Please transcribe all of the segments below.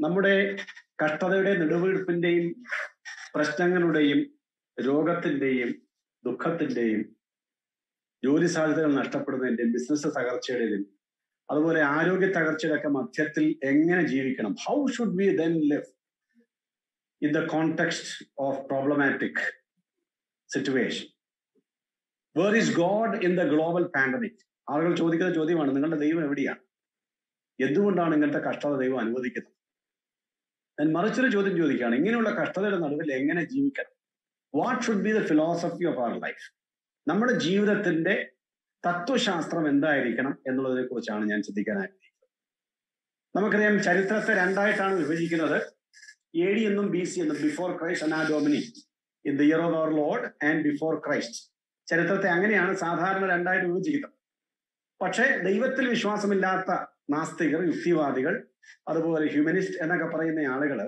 നമ്മുടെ കഷ്ടതയുടെ നെടുവീർപ്പിന്റെയും പ്രശ്നങ്ങളുടെയും രോഗത്തിന്റെയും ദുഃഖത്തിന്റെയും ജോലി സാധ്യതകൾ നഷ്ടപ്പെടുന്നതിന്റെയും ബിസിനസ് തകർച്ചയുടെയും അതുപോലെ ആരോഗ്യ തകർച്ചയുടെ ഒക്കെ മധ്യത്തിൽ എങ്ങനെ ജീവിക്കണം how should we then live in the context of problematic situation where is God in the global pandemic ആളുകൾ ചോദിക്കുന്ന ചോദ്യമാണ് നിങ്ങളുടെ ദൈവം എവിടെയാണ് എന്തുകൊണ്ടാണ് ഇങ്ങനത്തെ കഷ്ടത ദൈവം അനുവദിക്കുന്നത് ഞാൻ മറിച്ചൊരു ചോദ്യം ചോദിക്കുകയാണ് ഇങ്ങനെയുള്ള കഷ്ടതയുടെ നടുവിൽ എങ്ങനെ ജീവിക്കണം what should be the philosophy of our life നമ്മുടെ ജീവിതത്തിന്റെ തത്വശാസ്ത്രം എന്തായിരിക്കണം എന്നുള്ളതിനെ കുറിച്ചാണ് ഞാൻ ചിന്തിക്കാൻ ആഗ്രഹിക്കുന്നത് നമുക്കറിയാം ചരിത്രത്തെ രണ്ടായിട്ടാണ് വിഭജിക്കുന്നത് എ ഡി എന്നും ബി സി എന്നും before Christ anno Domini in the year of our Lord and before Christ ചരിത്രത്തെ അങ്ങനെയാണ് സാധാരണ രണ്ടായിട്ട് വിഭജിക്കുന്നത് പക്ഷേ ദൈവത്തിൽ വിശ്വാസമില്ലാത്ത നാസ്തികർ യുക്തിവാദികൾ അതുപോലെ ഹ്യൂമനിസ്റ്റ് എന്നൊക്കെ പറയുന്ന ആളുകള്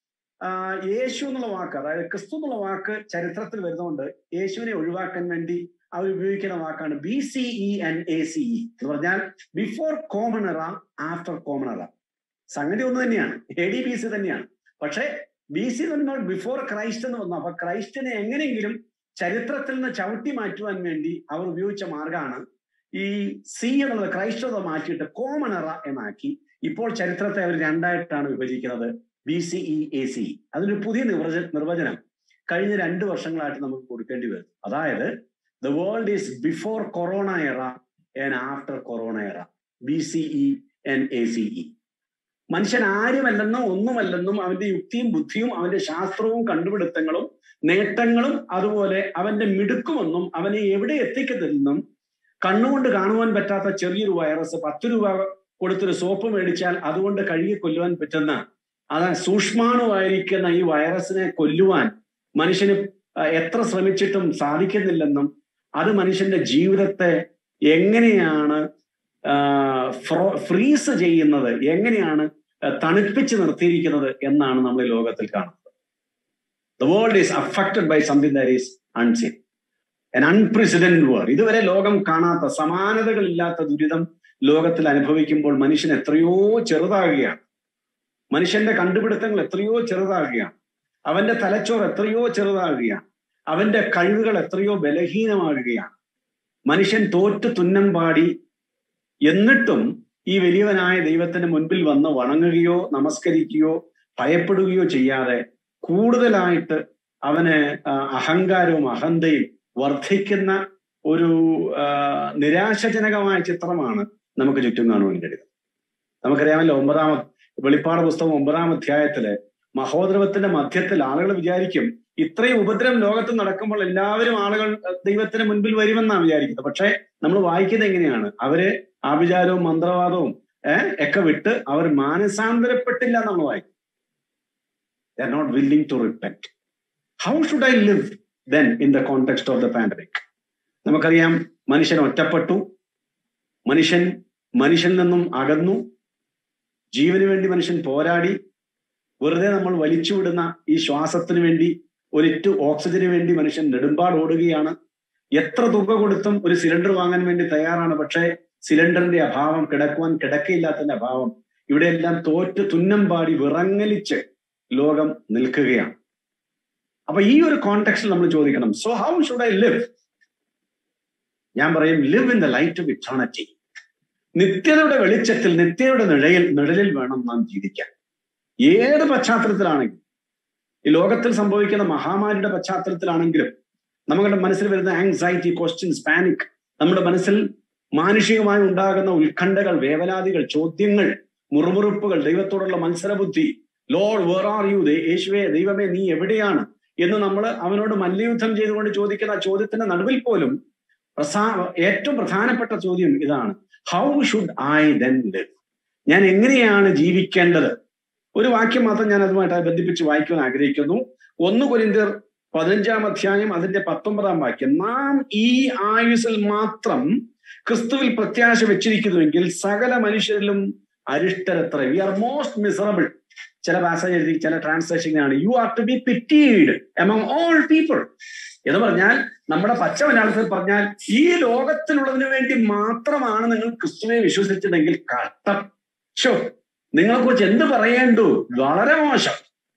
യേശു എന്നുള്ള വാക്ക് അതായത് ക്രിസ്തു എന്നുള്ള വാക്ക് ചരിത്രത്തിൽ വരുന്നതുകൊണ്ട് യേശുവിനെ ഒഴിവാക്കാൻ വേണ്ടി അവർ ഉപയോഗിക്കുന്ന വാക്കാണ് B C E and A C E എന്ന് പറഞ്ഞാൽ before common era after common era സംഗതി ഒന്ന് തന്നെയാണ് എ ഡി ബി സി തന്നെയാണ് പക്ഷേ ബി സി എന്ന് ബിഫോർ ക്രൈസ്റ്റ് എന്ന് വന്നു അപ്പൊ ക്രൈസ്റ്റിനെ എങ്ങനെയെങ്കിലും ചരിത്രത്തിൽ നിന്ന് ചവിട്ടി മാറ്റുവാൻ വേണ്ടി അവർ ഉപയോഗിച്ച മാർഗമാണ് ഈ സി എന്നുള്ളത് ക്രൈസ്തവത മാറ്റിയിട്ട് കോമൺ എറ എന്നാക്കി ഇപ്പോൾ ചരിത്രത്തെ അവർ രണ്ടായിട്ടാണ് വിഭജിക്കുന്നത് B C E A C അതിനൊരു പുതിയ നിർവച നിർവചനം കഴിഞ്ഞ രണ്ട് വർഷങ്ങളായിട്ട് നമുക്ക് കൊടുക്കേണ്ടി വരും അതായത് the world is before corona era and after corona era B C E and A C E മനുഷ്യൻ ആരുമല്ലെന്നും ഒന്നുമല്ലെന്നും അവന്റെ യുക്തിയും ബുദ്ധിയും അവന്റെ ശാസ്ത്രവും കണ്ടുപിടുത്തങ്ങളും നേട്ടങ്ങളും അതുപോലെ അവന്റെ മിടുക്കുമൊന്നും അവനെ എവിടെ എത്തിക്കത്തില്ലെന്നും കണ്ണുകൊണ്ട് കാണുവാൻ പറ്റാത്ത ചെറിയൊരു വൈറസ് പത്ത് രൂപ കൊടുത്തൊരു സോപ്പ് മേടിച്ചാൽ അതുകൊണ്ട് കഴുകി കൊല്ലുവാൻ പറ്റുന്ന അത് സൂക്ഷ്മാണുവായിരിക്കുന്ന ഈ വൈറസിനെ കൊല്ലുവാൻ മനുഷ്യന് എത്ര ശ്രമിച്ചിട്ടും സാധിക്കുന്നില്ലെന്നും അത് മനുഷ്യന്റെ ജീവിതത്തെ എങ്ങനെയാണ് ഫ്രീസ് ചെയ്യുന്നത് എങ്ങനെയാണ് തണുപ്പിച്ച് നിർത്തിയിരിക്കുന്നത് എന്നാണ് നമ്മൾ ഈ ലോകത്തിൽ കാണുന്നത് the world is affected by something that is unseen an unprecedented world ഇതുവരെ ലോകം കാണാത്ത സമാനതകളില്ലാത്ത ദുരിതം ലോകത്തിൽ അനുഭവിക്കുമ്പോൾ മനുഷ്യൻ എത്രയോ ചെറുതാകുകയാണ് മനുഷ്യന്റെ കണ്ടുപിടുത്തങ്ങൾ എത്രയോ ചെറുതാകുകയാണ് അവന്റെ തലച്ചോർ എത്രയോ ചെറുതാകുകയാണ് അവന്റെ കഴിവുകൾ എത്രയോ ബലഹീനമാകുകയാണ് മനുഷ്യൻ തോറ്റു തുന്നം പാടി എന്നിട്ടും ഈ വലിയവനായ ദൈവത്തിന് മുൻപിൽ വന്ന് വണങ്ങുകയോ നമസ്കരിക്കുകയോ ഭയപ്പെടുകയോ ചെയ്യാതെ കൂടുതലായിട്ട് അവന് അഹങ്കാരവും അഹന്തയും വർദ്ധിക്കുന്ന ഒരു നിരാശജനകമായ ചിത്രമാണ് നമുക്ക് ചുറ്റും കാണുവാൻ കഴിയുന്നത് നമുക്കറിയാമല്ലോ ഒമ്പതാം വെളിപ്പാട് പുസ്തകം ഒമ്പതാം അധ്യായത്തില് മഹോദ്രവത്തിന്റെ മധ്യത്തിൽ ആളുകൾ വിചാരിക്കും ഇത്രയും ഉപദ്രവം ലോകത്ത് നടക്കുമ്പോൾ എല്ലാവരും ആളുകൾ ദൈവത്തിന് മുൻപിൽ വരുമെന്നാണ് വിചാരിക്കുന്നത് പക്ഷെ നമ്മൾ വായിക്കുന്നത് എങ്ങനെയാണ് അവര് ആഭിചാരവും മന്ത്രവാദവും ഏഹ് ഒക്കെ വിട്ട് അവർ മാനസാന്തരപ്പെട്ടില്ല നമ്മൾ വായിക്കും they're not willing to repent how should I live then in the context of the pandemic നമുക്കറിയാം മനുഷ്യൻ ഒറ്റപ്പെട്ടു മനുഷ്യൻ മനുഷ്യൻ നിന്നും അകന്നു ജീവന് വേണ്ടി മനുഷ്യൻ പോരാടി വെറുതെ നമ്മൾ വലിച്ചുവിടുന്ന ഈ ശ്വാസത്തിന് വേണ്ടി ഒരിറ്റു ഓക്സിജന് വേണ്ടി മനുഷ്യൻ നെടുമ്പാട് ഓടുകയാണ് എത്ര തുക കൊടുത്തും ഒരു സിലിണ്ടർ വാങ്ങാൻ വേണ്ടി തയ്യാറാണ് പക്ഷേ സിലിണ്ടറിന്റെ അഭാവം കിടക്കുവാൻ കിടക്കയില്ലാത്തതിന്റെ അഭാവം ഇവിടെയെല്ലാം തോറ്റ് തുന്നം പാടി വിറങ്ങലിച്ച് ലോകം നിൽക്കുകയാണ് അപ്പൊ ഈ ഒരു കോണ്ടെക്സ്റ്റിൽ നമ്മൾ ചോദിക്കണം so how should I live ഞാൻ പറയും live in the light of eternity നിത്യതയുടെ വെളിച്ചത്തിൽ നിത്യയുടെ നിഴയിൽ നിഴലിൽ വേണം നാം ജീവിക്കാൻ ഏത് പശ്ചാത്തലത്തിലാണെങ്കിലും ഈ ലോകത്തിൽ സംഭവിക്കുന്ന മഹാമാരിയുടെ പശ്ചാത്തലത്തിലാണെങ്കിലും നമ്മുടെ മനസ്സിൽ വരുന്ന ആങ്സൈറ്റി ക്വസ്റ്റ്യൻസ് പാനിക് നമ്മുടെ മനസ്സിൽ മാനുഷികമായി ഉണ്ടാകുന്ന ഉത്കണ്ഠകൾ വേവലാതികൾ ചോദ്യങ്ങൾ മുറുമുറുപ്പുകൾ ദൈവത്തോടുള്ള മത്സരബുദ്ധി ലോഡ് വേർ ആർ യു യേശുവേ ദൈവമേ നീ എവിടെയാണ് എന്ന് നമ്മൾ അവനോട് മല്ലയുദ്ധം ചെയ്തുകൊണ്ട് ചോദിക്കുന്ന ആ ചോദ്യത്തിന്റെ നടുവിൽ പോലും പ്രസാ ഏറ്റവും പ്രധാനപ്പെട്ട ചോദ്യം ഇതാണ് how should I then live ഞാൻ എങ്ങനെയാണ് ജീവിക്കേണ്ടത് ഒരു വാക്യം മാത്രം ഞാൻ അതുമായിട്ട് ബന്ധിപ്പിച്ച് വായിക്കുവാൻ ആഗ്രഹിക്കുന്നു ഒന്ന് കുരിന്തിയർ പതിനഞ്ചാം അധ്യായം അതിന്റെ പത്തൊമ്പതാം വാക്യം നാം ഈ ആയുസിൽ മാത്രം ക്രിസ്തുവിൽ പ്രത്യാശ വെച്ചിരിക്കുന്നുവെങ്കിൽ സകല മനുഷ്യരിലും അരിഷ്ടരത്ര വി ആർ മോസ്റ്റ് മിസറബിൾ ചില പാസേജ് എഴുതി ചില ട്രാൻസ്ലേഷനാണ് you are to be pitied among all people എന്ന് പറഞ്ഞാൽ നമ്മുടെ പച്ച മലയാളത്തിൽ പറഞ്ഞാൽ ഈ ലോകത്തിലുള്ളതിനു വേണ്ടി മാത്രമാണ് നിങ്ങൾ ക്രിസ്തുവിനെ വിശ്വസിച്ചതെങ്കിൽ കഷ്ടം ഷോ നിങ്ങളെക്കുറിച്ച് എന്ത് പറയേണ്ടു വളരെ മോശം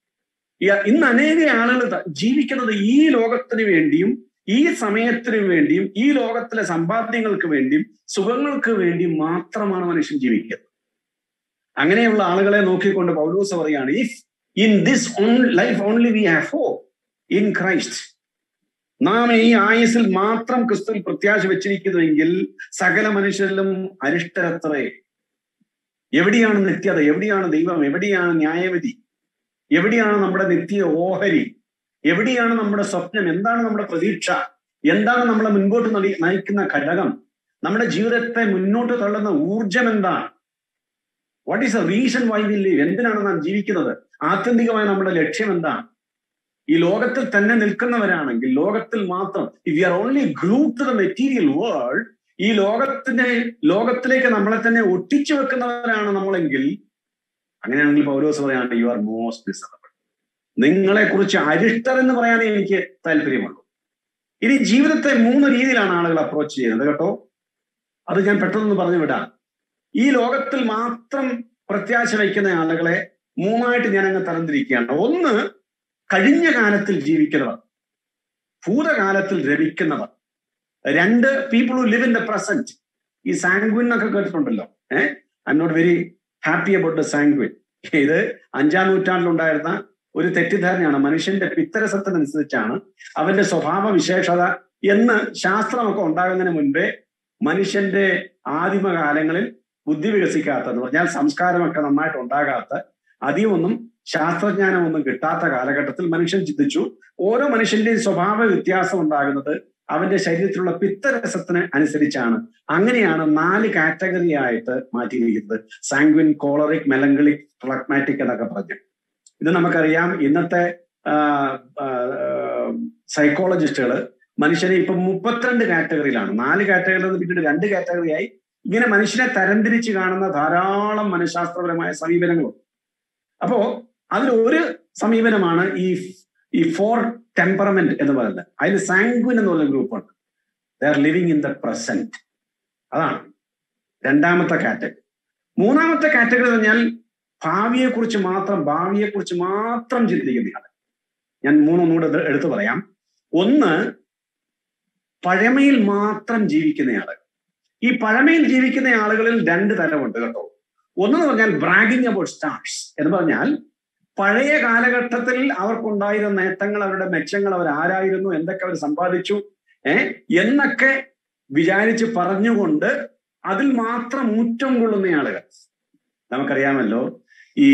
ഈ- ഇന്ന് അനേക ആളുകൾ ത- ജീവിക്കുന്നത് ഈ ലോകത്തിന് വേണ്ടിയും ഈ സമയത്തിന് വേണ്ടിയും ഈ ലോകത്തിലെ സമ്പാദ്യങ്ങൾക്ക് വേണ്ടിയും സുഖങ്ങൾക്ക് വേണ്ടിയും മാത്രമാണ് മനുഷ്യൻ ജീവിക്കുന്നത് അങ്ങനെയുള്ള ആളുകളെ നോക്കിക്കൊണ്ട് പൗലോസ് പറയാണ് if in this life only we have hope in Christ നാം ഈ ആയുസിൽ മാത്രം ക്രിസ്തുവിൽ പ്രത്യാശ വെച്ചിരിക്കുന്നുവെങ്കിൽ സകല മനുഷ്യരിലും അരിഷ്ടരത്രേ എവിടെയാണ് നിത്യത എവിടെയാണ് ദൈവം എവിടെയാണ് ന്യായവിധി എവിടെയാണ് നമ്മുടെ നിത്യ ഓഹരി എവിടെയാണ് നമ്മുടെ സ്വപ്നം എന്താണ് നമ്മുടെ പ്രതീക്ഷ എന്താണ് നമ്മളെ മുൻപോട്ട് നടി- നയിക്കുന്ന ഘടകം നമ്മുടെ ജീവിതത്തെ മുന്നോട്ട് തള്ളുന്ന ഊർജം എന്താണ് what is a reason why we live എന്തിനാണ് നാം ജീവിക്കുന്നത് ആത്യന്തികമായ നമ്മുടെ ലക്ഷ്യം എന്താണ് ഈ ലോകത്തിൽ തന്നെ നിൽക്കുന്നവരാണെങ്കിൽ ലോകത്തിൽ മാത്രം if you are only glued to the material world ഈ ലോകത്തിന്റെ ലോകത്തിലേക്ക് നമ്മളെ തന്നെ ഒട്ടിച്ചു വെക്കുന്നവരാണ് നമ്മളെങ്കിൽ അങ്ങനെയാണെങ്കിൽ പൗലോസ് പറയാണ് യു ആർ മോസ്റ്റ് മിസറബിൾ നിങ്ങളെ കുറിച്ച് അരിഷ്ടർ എന്ന് പറയാനേ എനിക്ക് താല്പര്യമുള്ളൂ ഇനി ജീവിതത്തെ മൂന്ന് രീതിയിലാണ് ആളുകൾ അപ്രോച്ച് ചെയ്യുന്നത് കേട്ടോ അത് ഞാൻ പെട്ടെന്ന് പറഞ്ഞു വിടാം ഈ ലോകത്തിൽ മാത്രം പ്രത്യാശ വയ്ക്കുന്ന ആളുകളെ മൂന്നായിട്ട് ഞാൻ അങ്ങ് തരംതിരിക്കുകയാണ് ഒന്ന് കഴിഞ്ഞ കാലത്തിൽ ജീവിക്കുന്നവർ ഭൂതകാലത്തിൽ രമിക്കുന്നവർ രണ്ട് people who live in the present ഈ സാങ്ക്വിൻ എന്നൊക്കെ കേട്ടിട്ടുണ്ടല്ലോ eh I'm not very happy about the sanguine ഇത് അഞ്ചാം നൂറ്റാണ്ടിലുണ്ടായിരുന്ന ഒരു തെറ്റിദ്ധാരണയാണ് മനുഷ്യന്റെ പിത്തരസത്തിനനുസരിച്ചാണ് അവന്റെ സ്വഭാവ വിശേഷത എന്ന് ശാസ്ത്രമൊക്കെ ഉണ്ടാകുന്നതിന് മുൻപേ മനുഷ്യന്റെ ആദിമകാലങ്ങളിൽ ബുദ്ധി വികസിക്കാത്തെന്ന് പറഞ്ഞാൽ സംസ്കാരമൊക്കെ നന്നായിട്ട് ഉണ്ടാകാത്ത അധികമൊന്നും ശാസ്ത്രജ്ഞാനമൊന്നും കിട്ടാത്ത കാലഘട്ടത്തിൽ മനുഷ്യൻ ചിന്തിച്ചു ഓരോ മനുഷ്യന്റെയും സ്വഭാവ വ്യത്യാസം ഉണ്ടാകുന്നത് അവന്റെ ശരീരത്തിലുള്ള പിത്തരസത്തിന് അനുസരിച്ചാണ് അങ്ങനെയാണ് നാല് കാറ്റഗറി ആയിട്ട് മാറ്റിയിരിക്കുന്നത് സാങ്ക്വിൻ കോളറിക് മെലങ്കളിക് ഫ്ലഗ്മാറ്റിക് എന്നൊക്കെ പറഞ്ഞു ഇത് നമുക്കറിയാം ഇന്നത്തെ സൈക്കോളജിസ്റ്റുകൾ മനുഷ്യനെ ഇപ്പൊ മുപ്പത്തിരണ്ട് കാറ്റഗറിയിലാണ് നാല് കാറ്റഗറിയിൽ നിന്ന് പിന്നീട് രണ്ട് കാറ്റഗറിയായി ഇങ്ങനെ മനുഷ്യനെ തരംതിരിച്ച് കാണുന്ന ധാരാളം മനഃശാസ്ത്രപരമായ സമീപനങ്ങളുണ്ട് അപ്പോ അതിൽ ഒരു സമീപനമാണ് ഈ ഈ ഫോർ ടെമ്പറമെന്റ് എന്ന് പറയുന്നത് അതിൽ സാങ്ക്വിൻ എന്ന് പറയുന്ന ഗ്രൂപ്പുണ്ട് they are living in the present അതാണ് രണ്ടാമത്തെ കാറ്റഗറി മൂന്നാമത്തെ കാറ്റഗറി എന്ന് പറഞ്ഞാൽ ഭാവിയെക്കുറിച്ച് മാത്രം ഭാവിയെക്കുറിച്ച് മാത്രം ചിന്തിക്കുന്നതാണ് ഞാൻ മൂന്നൊന്നുകൂടെ ഇത് എടുത്തു പറയാം ഒന്ന് പഴമയിൽ മാത്രം ജീവിക്കുന്നയാള് ഈ പഴമയിൽ ജീവിക്കുന്ന ആളുകളിൽ രണ്ട് തരമുണ്ട് കേട്ടോ ഒന്നെന്ന് പറഞ്ഞാൽ ബ്രാഗിങ് അബൌട്ട് സ്റ്റാർസ് എന്ന് പറഞ്ഞാൽ പഴയ കാലഘട്ടത്തിൽ അവർക്കുണ്ടായിരുന്ന നേട്ടങ്ങൾ അവരുടെ മെച്ചങ്ങൾ അവർ ആരായിരുന്നു എന്തൊക്കെ അവർ സമ്പാദിച്ചു ഏഹ് എന്നൊക്കെ വിചാരിച്ച് പറഞ്ഞുകൊണ്ട് അതിൽ മാത്രം ഊറ്റം കൊള്ളുന്ന ആളുകൾ നമുക്കറിയാമല്ലോ ഈ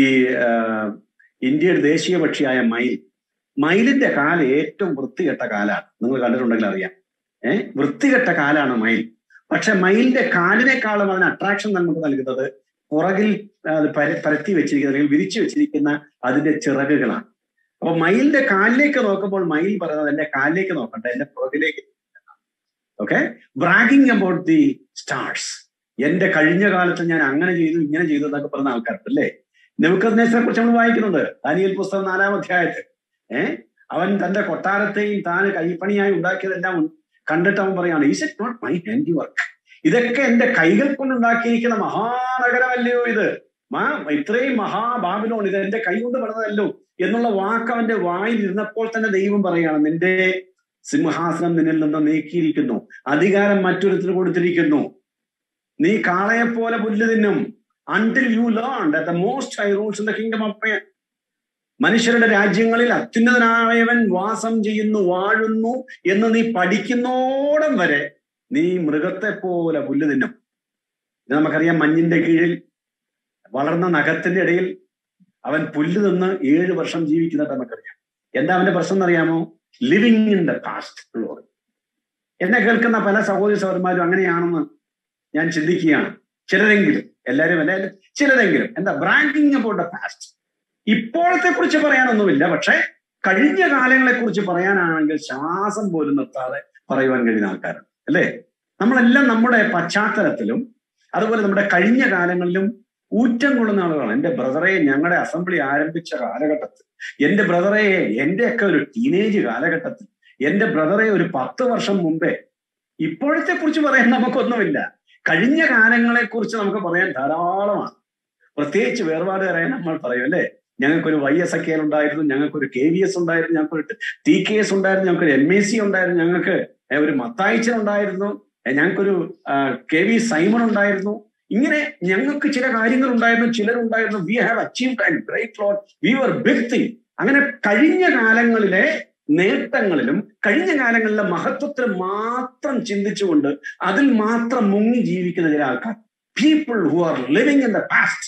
ഇന്ത്യയുടെ ദേശീയ പക്ഷിയായ മയിൽ മയിലിന്റെ കാല് ഏറ്റവും വൃത്തികെട്ട കാലാണ് നിങ്ങൾ കണ്ടിട്ടുണ്ടെങ്കിൽ അറിയാം ഏഹ് വൃത്തികെട്ട കാലാണ് മയിൽ പക്ഷെ മയിലിന്റെ കാലിനേക്കാളും അതിന് അട്രാക്ഷൻ നമുക്ക് നൽകുന്നത് പുറകിൽ പരത്തി വെച്ചിരിക്കുന്ന അല്ലെങ്കിൽ വിരിച്ചു വെച്ചിരിക്കുന്ന അതിന്റെ ചിറകുകളാണ് അപ്പൊ മയിലിന്റെ കാലിലേക്ക് നോക്കുമ്പോൾ മയിൽ പറയുന്നത് എന്റെ കാലിലേക്ക് നോക്കണ്ട എന്റെ പുറകിലേക്ക് okay bragging about the stars എന്റെ കഴിഞ്ഞ കാലത്ത് ഞാൻ അങ്ങനെ ചെയ്തു ഇങ്ങനെ ചെയ്തു എന്നൊക്കെ പറയുന്ന ആൾക്കാരുണ്ട് അല്ലേ നെബുക്കദ്നേസറെ കുറിച്ച് നമ്മൾ വായിക്കുന്നുണ്ട് ദാനിയൽ പുസ്തകം നാലാം അധ്യായത്തിൽ ഏഹ് അവൻ തന്റെ കൊട്ടാരത്തെയും താൻ കൈപ്പണിയായി ഉണ്ടാക്കിയതെല്ലാം കണ്ടിട്ട് അവൻ പറയാണ് is it not my handiwork ഇതൊക്കെ എന്റെ കൈകൾ കൊണ്ടുണ്ടാക്കിയിരിക്കുന്ന മഹാനഗരമല്ലയോ ഇത് മാ ഇത്രയും മഹാബാബിലോൺ ഇത് എന്റെ കൈ കൊണ്ട് പറഞ്ഞതല്ലോ എന്നുള്ള വാക്ക് അവന്റെ വായിൽ ഇരുന്നപ്പോൾ തന്നെ ദൈവം പറയാണ് നിന്റെ സിംഹാസനം നിന്നിൽ നിന്ന് നീക്കിയിരിക്കുന്നു അധികാരം മറ്റൊരുത്തിന് കൊടുത്തിരിക്കുന്നു നീ കാളയെ പോലെ പുല്ല് തിന്നും until you learn the most high rules in the kingdom of മനുഷ്യരുടെ രാജ്യങ്ങളിൽ അത്യുന്നതനായവൻ വാസം ചെയ്യുന്നു വാഴുന്നു എന്ന് നീ പഠിക്കുന്നോടം വരെ നീ മൃഗത്തെ പോലെ പുല്ല് തിന്നും ഇത് നമുക്കറിയാം മഞ്ഞിന്റെ കീഴിൽ വളർന്ന നഖത്തിന്റെ ഇടയിൽ അവൻ പുല്ല് തിന്ന് ഏഴ് വർഷം ജീവിക്കുന്നത് നമുക്കറിയാം എന്താ അവന്റെ പ്രശ്നം എന്നറിയാമോ ലിവിങ് ഇൻ ദ പാസ്റ്റ് എന്നെ കേൾക്കുന്ന പല സഹോദരി സഹോദരന്മാരും അങ്ങനെയാണെന്ന് ഞാൻ ചിന്തിക്കുകയാണ് ചിലരെങ്കിലും എല്ലാവരും അല്ല ചിലരെങ്കിലും എന്താ ബ്രാങ്കിങ് അബൌട്ട് ദ പാസ്റ്റ് ഇപ്പോഴത്തെ കുറിച്ച് പറയാനൊന്നുമില്ല പക്ഷെ കഴിഞ്ഞ കാലങ്ങളെ കുറിച്ച് പറയാനാണെങ്കിൽ ശ്വാസം പോലും നിർത്താതെ പറയുവാൻ കഴിയുന്ന ആൾക്കാരുണ്ട് അല്ലേ നമ്മളെല്ലാം നമ്മുടെ പശ്ചാത്തലത്തിലും അതുപോലെ നമ്മുടെ കഴിഞ്ഞ കാലങ്ങളിലും ഊറ്റം കൊള്ളുന്ന ആളുകളാണ് എന്റെ ബ്രദറെ ഞങ്ങളുടെ അസംബ്ലി ആരംഭിച്ച കാലഘട്ടത്തിൽ എന്റെ ബ്രദറെ എന്റെയൊക്കെ ഒരു ടീനേജ് കാലഘട്ടത്തിൽ എന്റെ ബ്രദറെ ഒരു പത്ത് വർഷം മുമ്പേ ഇപ്പോഴത്തെ കുറിച്ച് പറയാൻ നമുക്കൊന്നുമില്ല കഴിഞ്ഞ കാലങ്ങളെ കുറിച്ച് നമുക്ക് പറയാൻ ധാരാളമാണ് പ്രത്യേകിച്ച് വേർപാടുകാരായ നമ്മൾ പറയും അല്ലേ ഞങ്ങൾക്കൊരു വൈ എസ് എ ഉണ്ടായിരുന്നു ഞങ്ങൾക്കൊരു കെ വി എസ് ഉണ്ടായിരുന്നു ഞങ്ങൾക്കൊരു ടി കെ എസ് ഉണ്ടായിരുന്നു ഞങ്ങൾക്കൊരു എം എ സി ഉണ്ടായിരുന്നു ഞങ്ങൾക്ക് ഒരു മത്തായിച്ചൻ ഉണ്ടായിരുന്നു ഞങ്ങൾക്കൊരു കെ വി സൈമൺ ഉണ്ടായിരുന്നു ഇങ്ങനെ ഞങ്ങൾക്ക് ചില കാര്യങ്ങൾ ഉണ്ടായിരുന്നു ചിലരുണ്ടായിരുന്നു we have achieved and great lot we were big thing അങ്ങനെ കഴിഞ്ഞ കാലങ്ങളിലെ നേട്ടങ്ങളിലും കഴിഞ്ഞ കാലങ്ങളിലെ മഹത്വത്തിൽ മാത്രം ചിന്തിച്ചുകൊണ്ട് അതിൽ മാത്രം മുങ്ങി ജീവിക്കുന്ന ചില ആൾക്കാർ people who are living in the past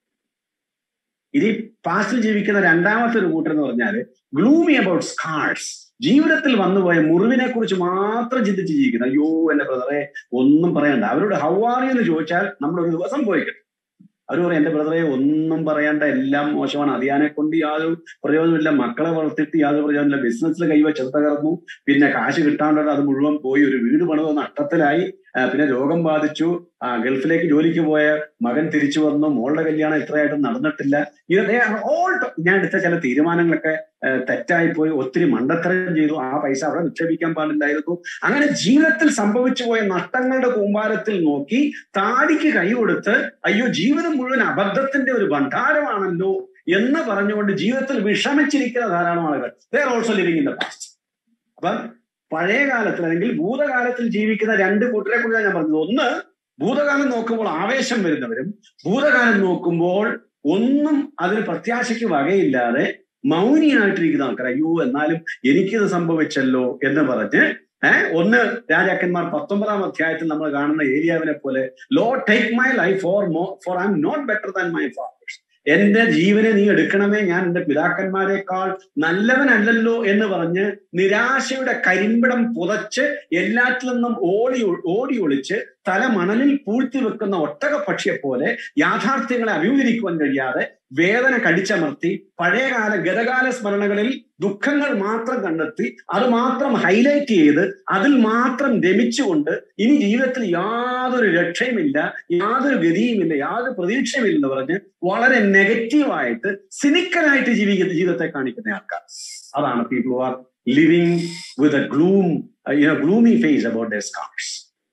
ഇനി പാസ്റ്റിൽ ജീവിക്കുന്ന രണ്ടാമത്തെ ഒരു കൂട്ടർ എന്ന് പറഞ്ഞാൽ ഗ്ലൂമി അബൌട്ട് സ്കാർസ് ജീവിതത്തിൽ വന്നുപോയ മുറിവിനെ കുറിച്ച് മാത്രം ചിന്തിച്ച് ജീവിക്കുന്നത് അയ്യോ എന്റെ ബ്രദറെ ഒന്നും പറയണ്ട അവരോട് ഹൗ ആർ എന്ന് ചോദിച്ചാൽ നമ്മളൊരു ദിവസം പോയിക്കട്ടെ അവർ പറയും എന്റെ ബ്രദറെ ഒന്നും പറയണ്ട എല്ലാം മോശമാണ് അതിയാനെ കൊണ്ട് യാതൊരു പ്രയോജനമില്ല മക്കളെ വളർത്തിയിട്ട് യാതൊരു പ്രയോജനമില്ല ബിസിനസ്സിൽ കൈവച്ച് തകർന്നു പിന്നെ കാശ് കിട്ടാണ്ട് അത് മുഴുവൻ പോയി ഒരു വീട് പണിത് നഷ്ടത്തിലായി പിന്നെ രോഗം ബാധിച്ചു ഗൾഫിലേക്ക് ജോലിക്ക് പോയ മകൻ തിരിച്ചു വന്നു മോളുടെ കല്യാണം ഇത്രയായിട്ടും നടന്നിട്ടില്ല ഇത് ഓൾ ഞാൻ എടുത്ത ചില തീരുമാനങ്ങളൊക്കെ തെറ്റായിപ്പോയി ഒത്തിരി മണ്ടത്തരം ചെയ്തു ആ പൈസ അവിടെ നിക്ഷേപിക്കാൻ പാടില്ലായിരുന്നു അങ്ങനെ ജീവിതത്തിൽ സംഭവിച്ചു പോയ നഷ്ടങ്ങളുടെ കൂമ്പാരത്തിൽ നോക്കി താടിക്ക് കൈ കൊടുത്ത് അയ്യോ ജീവിതം മുഴുവൻ അബദ്ധത്തിന്റെ ഒരു ഭണ്ഡാരമാണല്ലോ എന്ന് പറഞ്ഞുകൊണ്ട് ജീവിതത്തിൽ വിഷമിച്ചിരിക്കുന്ന ധാരാളം ആളുകൾ they are also living in the past അപ്പം പഴയ കാലത്തിൽ അല്ലെങ്കിൽ ഭൂതകാലത്തിൽ ജീവിക്കുന്ന രണ്ട് കൂട്ടരെ കുറിച്ചാണ് ഞാൻ പറഞ്ഞത് ഒന്ന് ഭൂതകാലം നോക്കുമ്പോൾ ആവേശം വരുന്നവരും ഭൂതകാലം നോക്കുമ്പോൾ ഒന്നും അതിന് പ്രത്യാശയ്ക്ക് വകയില്ലാതെ മൗനിയായിട്ടിരിക്കുന്ന ആൾക്കാർ അയ്യോ എന്നാലും എനിക്കിത് സംഭവിച്ചല്ലോ എന്ന് പറഞ്ഞ് ഏഹ് ഒന്ന് രാജാക്കന്മാർ പത്തൊമ്പതാം അധ്യായത്തിൽ നമ്മൾ കാണുന്ന ഏരിയാവിനെ പോലെ Lord take my life for മോ for I'm not better than my fathers എന്റെ ജീവനെ നീ എടുക്കണമേ ഞാൻ എന്റെ പിതാക്കന്മാരെക്കാൾ നല്ലവനല്ലല്ലോ എന്ന് പറഞ്ഞ് നിരാശയുടെ കരിമ്പിടം പുതച്ച് എല്ലാറ്റിൽ നിന്നും ഓടി ഓടി ഒളിച്ച് തല മണലിൽ പൂഴ്ത്തി വെക്കുന്ന ഒട്ടക പക്ഷിയെ പോലെ യാഥാർത്ഥ്യങ്ങളെ അഭിമുഖീകരിക്കുവാൻ കഴിയാതെ വേദന കടിച്ചമർത്തി പഴയകാല ഗതകാല സ്മരണകളിൽ ദുഃഖങ്ങൾ മാത്രം കണ്ടെത്തി അത് മാത്രം ഹൈലൈറ്റ് ചെയ്ത് അതിൽ മാത്രം രമിച്ചുകൊണ്ട് ഇനി ജീവിതത്തിൽ യാതൊരു രക്ഷയുമില്ല യാതൊരു ഗതിയുമില്ല യാതൊരു പ്രതീക്ഷയുമില്ല എന്ന് പറഞ്ഞ് വളരെ നെഗറ്റീവായിട്ട് സിനിക്കലായിട്ട് ജീവിക്കുന്ന ജീവിതത്തെ കാണിക്കുന്ന ആൾക്കാർ അതാണ് people are living with a gloom gloomy face about their scars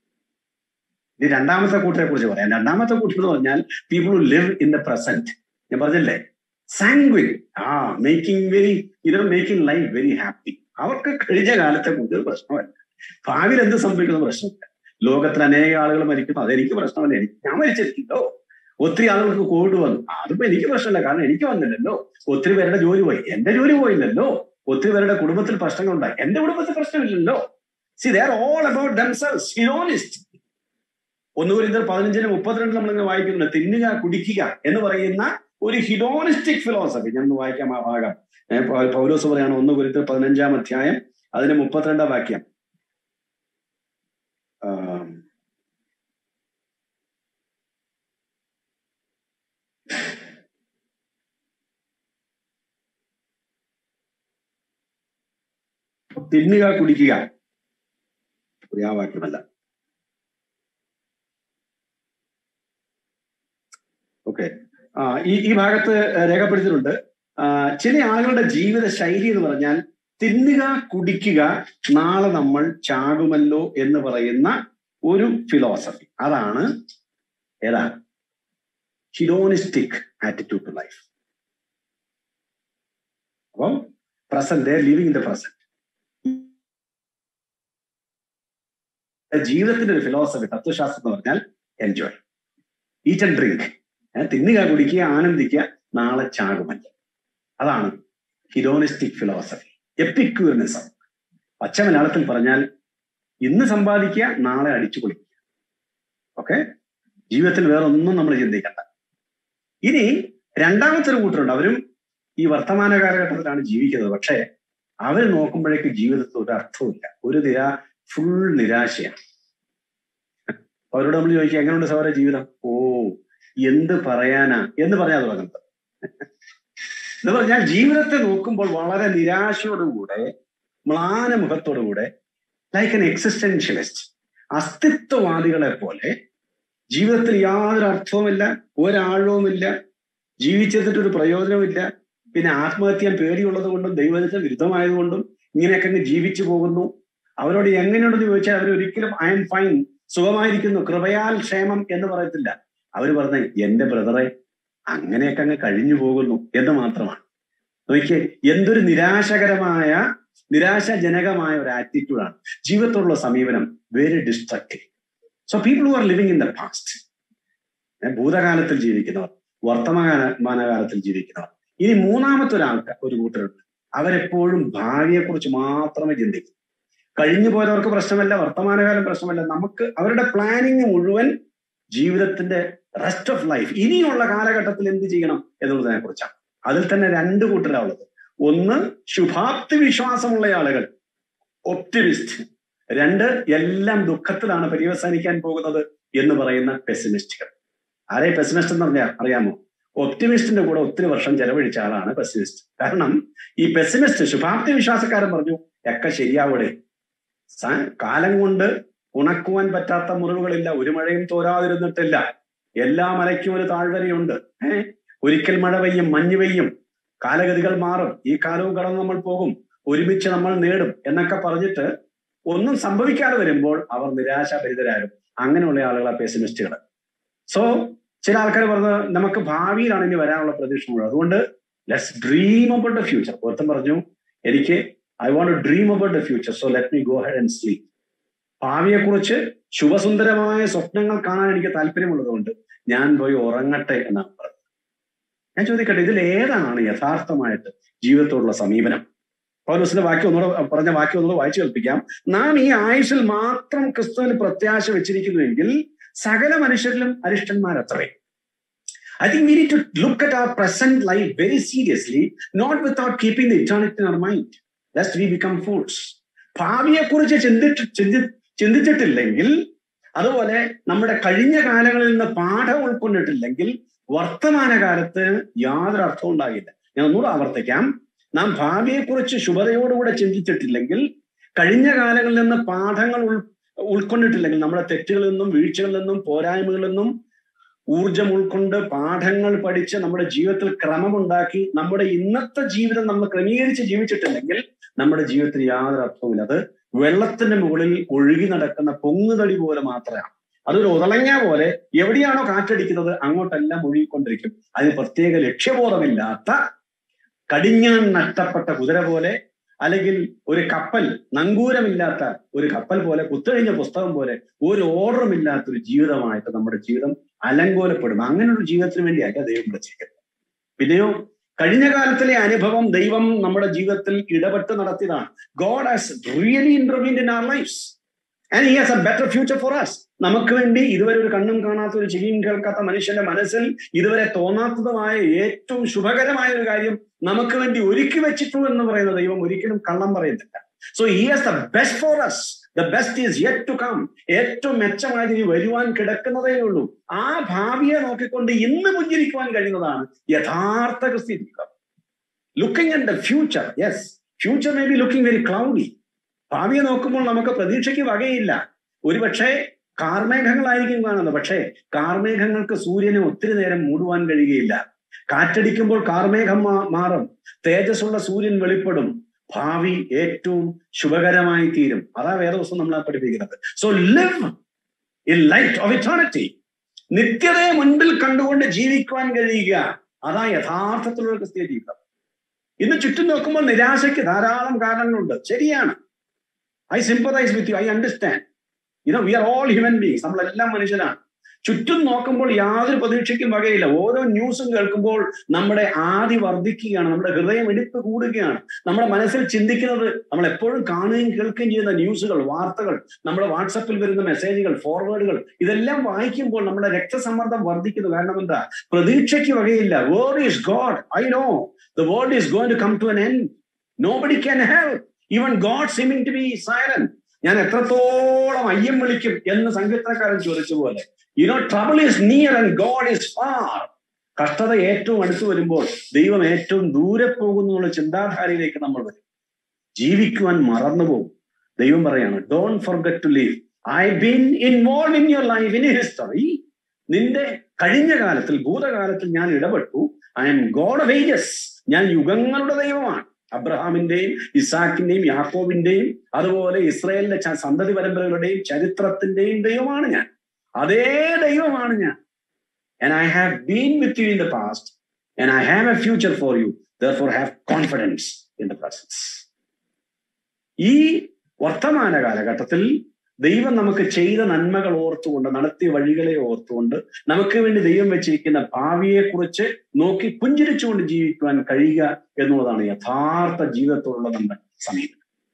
ഇത് രണ്ടാമത്തെ കൂട്ടരെ കുറിച്ച് പറയാം രണ്ടാമത്തെ കൂട്ടർ എന്ന് പറഞ്ഞാൽ people who live in the present ഞാൻ പറഞ്ഞില്ലേ sanguine ah making very you know making life very happy അവർക്ക് കഴിഞ്ഞ കാലത്തെ കുറിച്ച് പ്രശ്നമല്ല ഭാവിയിൽ എന്ത് സംഭവിക്കുന്ന പ്രശ്നമില്ല ലോകത്തിൽ അനേക ആളുകൾ മരിക്കുന്നു അതെനിക്ക് പ്രശ്നമല്ല എനിക്ക് ഞാൻ മരിച്ചിരിക്കല്ലോ ഒത്തിരി ആളുകൾക്ക് കോവിഡ് വന്നു അതിപ്പോ എനിക്ക് പ്രശ്നമില്ല കാരണം എനിക്ക് വന്നില്ലല്ലോ ഒത്തിരി പേരുടെ ജോലി പോയി എന്റെ ജോലി പോയില്ലല്ലോ ഒത്തിരി പേരുടെ കുടുംബത്തിൽ പ്രശ്നങ്ങളുണ്ടായി എന്റെ കുടുംബത്തിൽ പ്രശ്നമില്ലല്ലോ see they are all about themselves hedonist ഒന്ന് കുരിന്തർ പതിനഞ്ചിന് മുപ്പത്തിരണ്ട് നമ്മളിങ്ങനെ വായിക്കുന്നുണ്ട് തിന്നുക കുടിക്കുക എന്ന് പറയുന്ന ഒരു ഹിഡോണിസ്റ്റിക് ഫിലോസഫി ഞാൻ വായിക്കാം ആ ഭാഗം പൗലോസ് പറയാണ് ഒന്ന് കുരിന്തർ പതിനഞ്ചാം അധ്യായം അതിന് മുപ്പത്തിരണ്ടാം വാക്യം തിന്നുക കുടിക്കുക ആ വാക്യമല്ല ഓക്കെ ആ ഈ ഈ ഭാഗത്ത് രേഖപ്പെടുത്തിയിട്ടുണ്ട് ചില ആളുകളുടെ ജീവിത ശൈലി എന്ന് പറഞ്ഞാൽ തിന്നുക കുടിക്കുക നാളെ നമ്മൾ ചാകുമല്ലോ എന്ന് പറയുന്ന ഒരു ഫിലോസഫി അതാണ് ഏതാ ഹിഡോണിസ്റ്റിക് ആറ്റിറ്റ്യൂഡ് ടു ലൈഫ് അപ്പം present living in the present ജീവിതത്തിന്റെ ഒരു ഫിലോസഫി തത്വശാസ്ത്രം എന്ന് പറഞ്ഞാൽ എൻജോയ് ഈറ്റ് ആൻഡ് ഡ്രിങ്ക് തിന്നുക കുടിക്കുക ആനന്ദിക്കുക നാളെ ചാകുമല്ല അതാണ് ഹിരോണിസ്റ്റിക് ഫിലോസഫി എപ്പിക്യൂർനിസം പച്ച മലയാളത്തിൽ പറഞ്ഞാൽ ഇന്ന് സമ്പാദിക്കുക നാളെ അടിച്ചു പൊളിക്കുക ഓക്കെ ജീവിതത്തിൽ വേറെ ഒന്നും നമ്മൾ ചിന്തിക്കണ്ട ഇനി രണ്ടാമത്തെ ഒരു കൂട്ടരുണ്ട് അവരും ഈ വർത്തമാന കാലഘട്ടത്തിലാണ് ജീവിക്കുന്നത് പക്ഷേ അവർ നോക്കുമ്പോഴേക്ക് ജീവിതത്തിൽ ഒരു അർത്ഥവുമില്ല ഒരു നിരാ ഫുൾ നിരാശയാണ് അവരോട് നമ്മൾ ചോദിക്കുക എങ്ങനെയുണ്ട് സൗര ജീവിതം ഓ എന്ത് പറയാനാ എന്ന് പറയാൻ തുടങ്ങുന്നത് എന്ന് പറഞ്ഞാൽ ജീവിതത്തെ നോക്കുമ്പോൾ വളരെ നിരാശയോടുകൂടെ മ്ലാന മുഖത്തോടുകൂടെ ലൈക്ക് എൻ എക്സിസ്റ്റൻഷ്യലിസ്റ്റ് അസ്തിത്വവാദികളെ പോലെ ജീവിതത്തിൽ യാതൊരു അർത്ഥവുമില്ല ഒരാഴവുമില്ല ജീവിച്ചെടുത്തിട്ടൊരു പ്രയോജനമില്ല പിന്നെ ആത്മഹത്യ പേടിയുള്ളത് കൊണ്ടും ദൈവത്തിന് വിരുദ്ധമായതുകൊണ്ടും ഇങ്ങനെയൊക്കെ അങ്ങ് ജീവിച്ചു പോകുന്നു അവരോട് എങ്ങനെയുണ്ടെന്ന് ചോദിച്ചാൽ അവർ ഒരിക്കലും ഐ എം ഫൈൻ സുഖമായിരിക്കുന്നു കൃപയാൽ ക്ഷേമം എന്ന് പറയത്തില്ല അവർ പറഞ്ഞ എന്റെ ബ്രദറെ അങ്ങനെയൊക്കെ അങ്ങ് കഴിഞ്ഞു പോകുന്നു എന്ന് മാത്രമാണ് നോക്കിയേ എന്തൊരു നിരാശകരമായ നിരാശാജനകമായ ഒരു ആറ്റിറ്റ്യൂഡാണ് ജീവിതത്തോടുള്ള സമീപനം very destructive so people who are living in the past ഭൂതകാലത്തിൽ ജീവിക്കുന്നവർ വർത്തമാനകാലത്തിൽ ജീവിക്കുന്നവർ ഇനി മൂന്നാമത്തെ ഒരാൾക്ക് ഒരു കൂട്ടരുണ്ട് അവരെപ്പോഴും ഭാവിയെക്കുറിച്ച് മാത്രമേ ചിന്തിക്കൂ കഴിഞ്ഞു പോയവർക്ക് പ്രശ്നമല്ല വർത്തമാനകാലം പ്രശ്നമല്ല നമുക്ക് അവരുടെ പ്ലാനിങ് മുഴുവൻ ജീവിതത്തിന്റെ റെസ്റ്റ് ഓഫ് ലൈഫ് ഇനിയുള്ള കാലഘട്ടത്തിൽ എന്ത് ചെയ്യണം എന്നുള്ളതിനെ കുറിച്ചാണ് അതിൽ തന്നെ രണ്ട് കൂട്ടരാളുള്ളത് ഒന്ന് ശുഭാപ്തി വിശ്വാസമുള്ള ആളുകൾ ഒപ്റ്റിമിസ്റ്റ് രണ്ട് എല്ലാം ദുഃഖത്തിലാണ് പര്യവസാനിക്കാൻ പോകുന്നത് എന്ന് പറയുന്ന പെസിമിസ്റ്റുകൾ ആരെ പെസിമിസ്റ്റ് എന്ന് പറഞ്ഞാൽ അറിയാമോ ഒപ്റ്റിമിസ്റ്റിന്റെ കൂടെ ഒത്തിരി വർഷം ചെലവഴിച്ച ആളാണ് പെസിമിസ്റ്റ് കാരണം ഈ പെസിമിസ്റ്റ് ശുഭാപ്തി വിശ്വാസക്കാരൻ പറഞ്ഞു ഒക്കെ ശരിയാവൂടെ കാലം കൊണ്ട് ഉണക്കുവാൻ പറ്റാത്ത മുറിവുകളില്ല ഒരു മഴയും തോരാതിരുന്നിട്ടില്ല എല്ലാ മലയ്ക്കും ഒരു താഴ്വരയുണ്ട് ഏഹ് ഒരിക്കൽ മഴ പെയ്യും മഞ്ഞ് പെയ്യും കാലഗതികൾ മാറും ഈ കാലവും കടന്ന് നമ്മൾ പോകും ഒരുമിച്ച് നമ്മൾ നേടും എന്നൊക്കെ പറഞ്ഞിട്ട് ഒന്നും സംഭവിക്കാതെ വരുമ്പോൾ അവർ നിരാശാഭരിതരാകും അങ്ങനെയുള്ള ആളുകളാണ് പെസിമിസ്റ്റുകൾ സോ ചില ആൾക്കാർ പറഞ്ഞത് നമുക്ക് ഭാവിയിലാണ് ഇനി വരാനുള്ള പ്രതീക്ഷ അതുകൊണ്ട് let's dream about the future ഒരുത്തം പറഞ്ഞു എനിക്ക് I want to dream about the future so let me go head and sleep ഭാവിയെക്കുറിച്ച് ശുഭസുന്ദരമായ സ്വപ്നങ്ങൾ കാണാൻ എനിക്ക് താല്പര്യമുള്ളതുകൊണ്ട് ഞാൻ പോയി ഉറങ്ങട്ടെ എന്നാണ് പറഞ്ഞത് ഞാൻ ചോദിക്കട്ടെ ഇതിൽ ഏതാണ് യഥാർത്ഥമായിട്ട് ജീവിതത്തോടുള്ള സമീപനം പൗലോസിന്റെ വാക്യം ഒന്നുകൂടെ പറഞ്ഞ വാക്യം ഒന്നുകൂടെ വായിച്ചു കേൾപ്പിക്കാം നാം ഈ ആയുഷിൽ മാത്രം ക്രിസ്തുവിന് പ്രത്യാശ വെച്ചിരിക്കുന്നുവെങ്കിൽ സകല മനുഷ്യരിലും അരിഷ്ടന്മാരത്രേ I think we need to look at our present life very seriously, not without keeping the eternity in our mind, lest we become fools. ഭാവിയെക്കുറിച്ച് ചിന്തിച്ച് ചിന്തി ചിന്തിച്ചിട്ടില്ലെങ്കിൽ അതുപോലെ നമ്മുടെ കഴിഞ്ഞ കാലങ്ങളിൽ നിന്ന് പാഠം ഉൾക്കൊണ്ടിട്ടില്ലെങ്കിൽ വർത്തമാനകാലത്ത് യാതൊരു അർത്ഥവും ഉണ്ടാകില്ല ഞാൻ ഒന്നുകൂടെ ആവർത്തിക്കാം നാം ഭാവിയെക്കുറിച്ച് ശുഭതയോടുകൂടെ ചിന്തിച്ചിട്ടില്ലെങ്കിൽ കഴിഞ്ഞ കാലങ്ങളിൽ നിന്ന് പാഠങ്ങൾ ഉൾ ഉൾക്കൊണ്ടിട്ടില്ലെങ്കിൽ നമ്മുടെ തെറ്റുകളിൽ നിന്നും വീഴ്ചകളിൽ നിന്നും പോരായ്മകളിൽ നിന്നും ഊർജം ഉൾക്കൊണ്ട് പാഠങ്ങൾ പഠിച്ച് നമ്മുടെ ജീവിതത്തിൽ ക്രമമുണ്ടാക്കി നമ്മുടെ ഇന്നത്തെ ജീവിതം നമ്മൾ ക്രമീകരിച്ച് ജീവിച്ചിട്ടില്ലെങ്കിൽ നമ്മുടെ ജീവിതത്തിൽ യാതൊരു അർത്ഥവുമില്ല അത് വെള്ളത്തിന്റെ മുകളിൽ ഒഴുകി നടക്കുന്ന പൊങ്ങുതടി പോലെ മാത്രമാണ് അതൊരു ഉതളങ്ങ പോലെ എവിടെയാണോ കാറ്റടിക്കുന്നത് അങ്ങോട്ടെല്ലാം ഒഴുകിക്കൊണ്ടിരിക്കും അതിന് പ്രത്യേക ലക്ഷ്യബോധമില്ലാത്ത കടിഞ്ഞാൻ നഷ്ടപ്പെട്ട കുതിര പോലെ അല്ലെങ്കിൽ ഒരു കപ്പൽ നങ്കൂരമില്ലാത്ത ഒരു കപ്പൽ പോലെ കുത്തഴിഞ്ഞ പുസ്തകം പോലെ ഒരു ഓർഡറും ഇല്ലാത്ത ഒരു ജീവിതമായിട്ട് നമ്മുടെ ജീവിതം അലങ്കോലപ്പെടും അങ്ങനെ ഒരു ജീവിതത്തിന് വേണ്ടിയല്ല ദൈവം വിളിച്ചിരിക്കുന്നത് പിന്നെയോ കഴിഞ്ഞ കാലത്തിലെ അനുഭവം ദൈവം നമ്മുടെ ജീവിതത്തിൽ ഇടപെട്ട് നടത്തിയതാണ് God has really intervened in our lifes and he has a better future for us നമുക്ക് വേണ്ടി ഇതുവരെ ഒരു കണ്ണും കാണാത്ത ഒരു ചെവിയും കേൾക്കാത്ത മനുഷ്യന്റെ മനസ്സിൽ ഇതുവരെ തോന്നാത്തതുമായ ഏറ്റവും ശുഭകരമായ ഒരു കാര്യം നമുക്ക് വേണ്ടി ഒരുക്കി വെച്ചിട്ടു എന്ന് പറയുന്ന ദൈവം ഒരിക്കലും കള്ളം പറയുന്നില്ല so he has the best for us the best is yet to come ഏറ്റവും മെച്ചമായത് ഇനി വരുവാൻ കിടക്കുന്നതേ ഉള്ളൂ ആ ഭാവിയെ നോക്കിക്കൊണ്ട് ഇന്ന് പുഞ്ചിരിക്കുവാൻ കഴിയുന്നതാണ് യഥാർത്ഥ ക്രിസ്ത്യ ജീവിതം looking at the future yes future may be looking very cloudy ഭാവിയെ നോക്കുമ്പോൾ നമുക്ക് പ്രതീക്ഷയ്ക്ക് വകയില്ല ഒരുപക്ഷെ കാർമേഘങ്ങളായിരിക്കും കാണുന്നത് പക്ഷേ കാർമേഘങ്ങൾക്ക് സൂര്യനെ ഒത്തിരി നേരം മൂടുവാൻ കഴിയുകയില്ല കാറ്റടിക്കുമ്പോൾ കാർമേഘം മാറും തേജസ്സുള്ള സൂര്യൻ വെളിപ്പെടും ഭാവി ഏറ്റവും ശുഭകരമായി തീരും അതാ വേദവസ്തു നമ്മളെ പഠിപ്പിക്കുന്നത് so live in light of eternity നിത്യതയെ മുൻപിൽ കണ്ടുകൊണ്ട് ജീവിക്കുവാൻ കഴിയുക അതാ യഥാർത്ഥത്തിലുള്ള ക്രിസ്തീയ ജീവിതം ഇന്ന് ചുറ്റും നോക്കുമ്പോൾ നിരാശയ്ക്ക് ധാരാളം കാരണങ്ങളുണ്ട് ശരിയാണ് I sympathise with you I understand you know we are all human beings നമ്മളെല്ലാം മനുഷ്യരാണ് ചുറ്റും നോക്കുമ്പോൾ യാതൊരു പ്രതീക്ഷയ്ക്കും വകയില്ല ഓരോ ന്യൂസും കേൾക്കുമ്പോൾ നമ്മുടെ ആദി വർദ്ധിക്കുകയാണ് നമ്മുടെ ഹൃദയം ഇടിപ്പ് കൂടുകയാണ് നമ്മുടെ മനസ്സിൽ ചിന്തിക്കുന്നത് നമ്മൾ എപ്പോഴും കാണുകയും കേൾക്കുകയും ചെയ്യുന്ന ന്യൂസുകൾ വാർത്തകൾ നമ്മുടെ വാട്സപ്പിൽ വരുന്ന മെസ്സേജുകൾ ഫോർവേഡുകൾ ഇതെല്ലാം വായിക്കുമ്പോൾ നമ്മുടെ രക്തസമ്മർദ്ദം വർദ്ധിക്കുന്നു കാരണം എന്താ പ്രതീക്ഷയ്ക്ക് വകയില്ല word is God I know the world is going to come to an end nobody can help even God seeming to be silent ഞാൻ എത്രത്തോളം അയ്യം വിളിക്കും എന്ന് സംഗീതക്കാരൻ ചോദിച്ച പോലെ you know trouble is near and God is far കഷ്ടത ഏറ്റവും അടുത്ത് വരുമ്പോൾ ദൈവം ഏറ്റവും ദൂരെ പോകുന്നു എന്നുള്ള ചിന്താധാരയിലേക്ക് നമ്മൾ വരും ജീവിക്കുവാൻ മറന്നു പോകും ദൈവം പറയാണ് don't forget to leave I been involve in your life in history നിന്റെ കഴിഞ്ഞ കാലത്തിൽ ഭൂതകാലത്തിൽ ഞാൻ ഇടപെട്ടു I am God of ages ഞാൻ യുഗങ്ങളുടെ ദൈവമാണ് അബ്രഹാമിന്റെയും ഇസാക്കിന്റെയും യാക്കോബിന്റെയും അതുപോലെ ഇസ്രയേലിന്റെ സന്തതി പരമ്പരകളുടെയും ചരിത്രത്തിന്റെയും ദൈവമാണ് ഞാൻ അതേ ദൈവമാണ് ഞാൻ and I have been with you in the past, and I have a future for you. Therefore, have confidence in the presence. ഈ വർത്തമാന കാലഘട്ടത്തിൽ ദൈവം നമുക്ക് ചെയ്ത നന്മകൾ ഓർത്തുകൊണ്ട് നടത്തിയ വഴികളെ ഓർത്തുകൊണ്ട് നമുക്ക് വേണ്ടി ദൈവം വെച്ചിരിക്കുന്ന ഭാവിയെക്കുറിച്ച് നോക്കി പുഞ്ചിരിച്ചുകൊണ്ട് ജീവിക്കുവാൻ കഴിയുക എന്നുള്ളതാണ് യഥാർത്ഥ ജീവിതത്തോടുള്ള നമ്മുടെ സമീപനം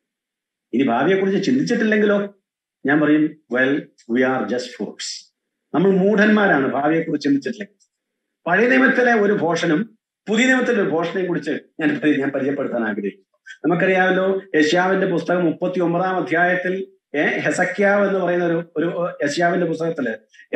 ഇനി ഭാവിയെക്കുറിച്ച് ചിന്തിച്ചിട്ടില്ലെങ്കിലോ ഞാൻ പറയും well we are just fruits നമ്മൾ മൂഢന്മാരാണ് ഭാവിയെക്കുറിച്ച് ചിന്തിച്ചിട്ടില്ലെങ്കിൽ പഴയ നിയമത്തിലെ ഒരു ഭോഷനും പുതിയ നിയമത്തിലെ ഒരു ഭോഷനെയും കുറിച്ച് ഞാൻ ഞാൻ പരിചയപ്പെടുത്താൻ ആഗ്രഹിക്കുന്നു നമുക്കറിയാമല്ലോ യശ്യാവിന്റെ പുസ്തകം മുപ്പത്തി ഒമ്പതാം അധ്യായത്തിൽ ഏഹ് ഹെസക്യാവ് എന്ന് പറയുന്ന ഒരു ഒരു യശ്യാവിന്റെ പുസ്തകത്തില്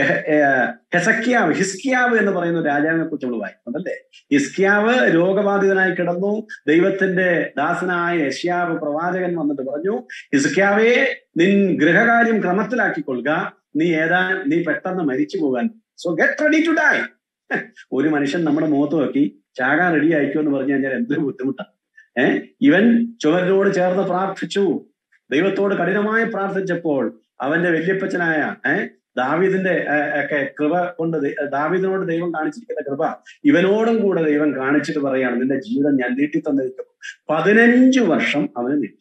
ഹെസക്യാവ് ഹിസ്കിയാവ് എന്ന് പറയുന്ന രാജാവിനെ കുറിച്ച് നമ്മൾ വായിക്കുന്നുണ്ടല്ലേ ഹിസ്കിയാവ് രോഗബാധിതനായി കിടന്നു ദൈവത്തിന്റെ ദാസനായ യശ്യാവ് പ്രവാചകൻ വന്നിട്ട് പറഞ്ഞു ഹിസ്കിയാവേ നിൻ ഗൃഹകാര്യം ക്രമത്തിലാക്കിക്കൊള്ളുക നീ ഏതാ നീ പെട്ടെന്ന് മരിച്ചു പോകാൻ so get ready to die ഒരു മനുഷ്യൻ നമ്മുടെ മുഖത്ത് നോക്കി ചാകാൻ റെഡി ആയിക്കോ എന്ന് പറഞ്ഞു കഴിഞ്ഞാൽ എന്തൊരു ബുദ്ധിമുട്ടാണ് ഏഹ് ഇവൻ ചുവരിനോട് ചേർന്ന് പ്രാർത്ഥിച്ചു ദൈവത്തോട് കഠിനമായി പ്രാർത്ഥിച്ചപ്പോൾ അവന്റെ വല്യപ്പച്ചനായ ഏഹ് ദാവീദിന്റെ ഒക്കെ കൃപ കൊണ്ട് ദാവീദിനോട് ദൈവം കാണിച്ചിരിക്കുന്ന കൃപ ഇവനോടും കൂടെ ദൈവം കാണിച്ചിട്ട് പറയാണ് നിന്റെ ജീവിതം ഞാൻ നീട്ടി തന്നിരിക്കുന്നു പതിനഞ്ചു വർഷം അവന് നീട്ടി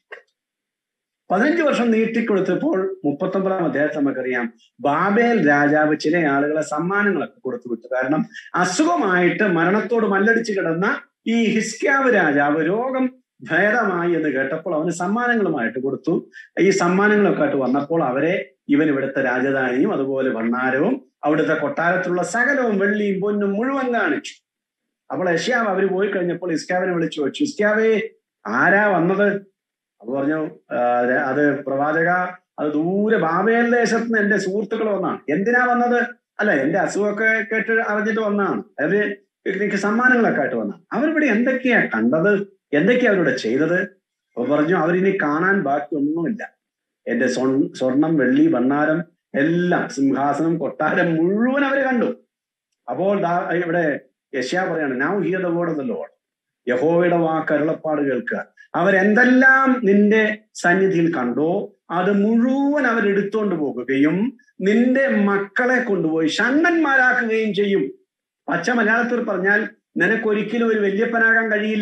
പതിനഞ്ച് വർഷം നീട്ടിക്കൊടുത്തപ്പോൾ മുപ്പത്തൊമ്പതാം അധ്യായത്തിൽ നമുക്കറിയാം ബാബേൽ രാജാവ് ചില ആളുകളെ സമ്മാനങ്ങളൊക്കെ കൊടുത്തു വിട്ടു കാരണം അസുഖമായിട്ട് മരണത്തോട് മല്ലടിച്ച് കിടന്ന ഈ ഹിസ്ക്യാവ് രാജാവ് രോഗം ഭേദമായി എന്ന് കേട്ടപ്പോൾ അവന് സമ്മാനങ്ങളുമായിട്ട് കൊടുത്തു ഈ സമ്മാനങ്ങളൊക്കെ ആയിട്ട് വന്നപ്പോൾ അവരെ ഇവൻ ഇവിടുത്തെ രാജധാനിയും അതുപോലെ ഭണ്ണാരവും അവിടുത്തെ കൊട്ടാരത്തിലുള്ള സകലവും വെള്ളിയും പൊന്നും മുഴുവൻ കാണിച്ചു അപ്പോൾ യഷ്യാവ് അവര് പോയി കഴിഞ്ഞപ്പോൾ ഇസ്കാവിനെ വിളിച്ചു വെച്ചു ഇസ്കാവേ ആരാ വന്നത് അപ്പൊ പറഞ്ഞു അത് പ്രവാചക അത് ദൂരെ ബാബേൽ ദേശത്ത് നിന്ന് എന്റെ സുഹൃത്തുക്കൾ വന്നാണ് എന്തിനാ വന്നത് അല്ല എന്റെ അസുഖമൊക്കെ കേട്ട് അറിഞ്ഞിട്ട് വന്നതാണ് അതായത് എനിക്ക് സമ്മാനങ്ങളൊക്കെ ആയിട്ട് വന്നതാണ് അവരിവിടെ എന്തൊക്കെയാ കണ്ടത് എന്തൊക്കെയാ അവരിവിടെ ചെയ്തത് അപ്പൊ പറഞ്ഞു അവരിനി കാണാൻ ബാക്കിയൊന്നുമില്ല എന്റെ സ്വർണം വെള്ളി ഭണ്ണാരം എല്ലാം സിംഹാസനം കൊട്ടാരം മുഴുവൻ അവർ കണ്ടു അപ്പോൾ ഇവിടെ യശ്യാ പറയാണ് now hear the word of the Lord യഹോവയുടെ വാക്ക് അരുളപ്പാട് കേൾക്കുക അവരെന്തെല്ലാം നിന്റെ സന്നിധിയിൽ കണ്ടോ അത് മുഴുവൻ അവരെടുത്തോണ്ട് പോകുകയും നിന്റെ മക്കളെ കൊണ്ടുപോയി ഷണ്ണന്മാരാക്കുകയും ചെയ്യും പച്ച മലയാളത്തിൽ പറഞ്ഞാൽ നിനക്കൊരിക്കലും ഒരു വല്യപ്പനാകാൻ കഴിയില്ല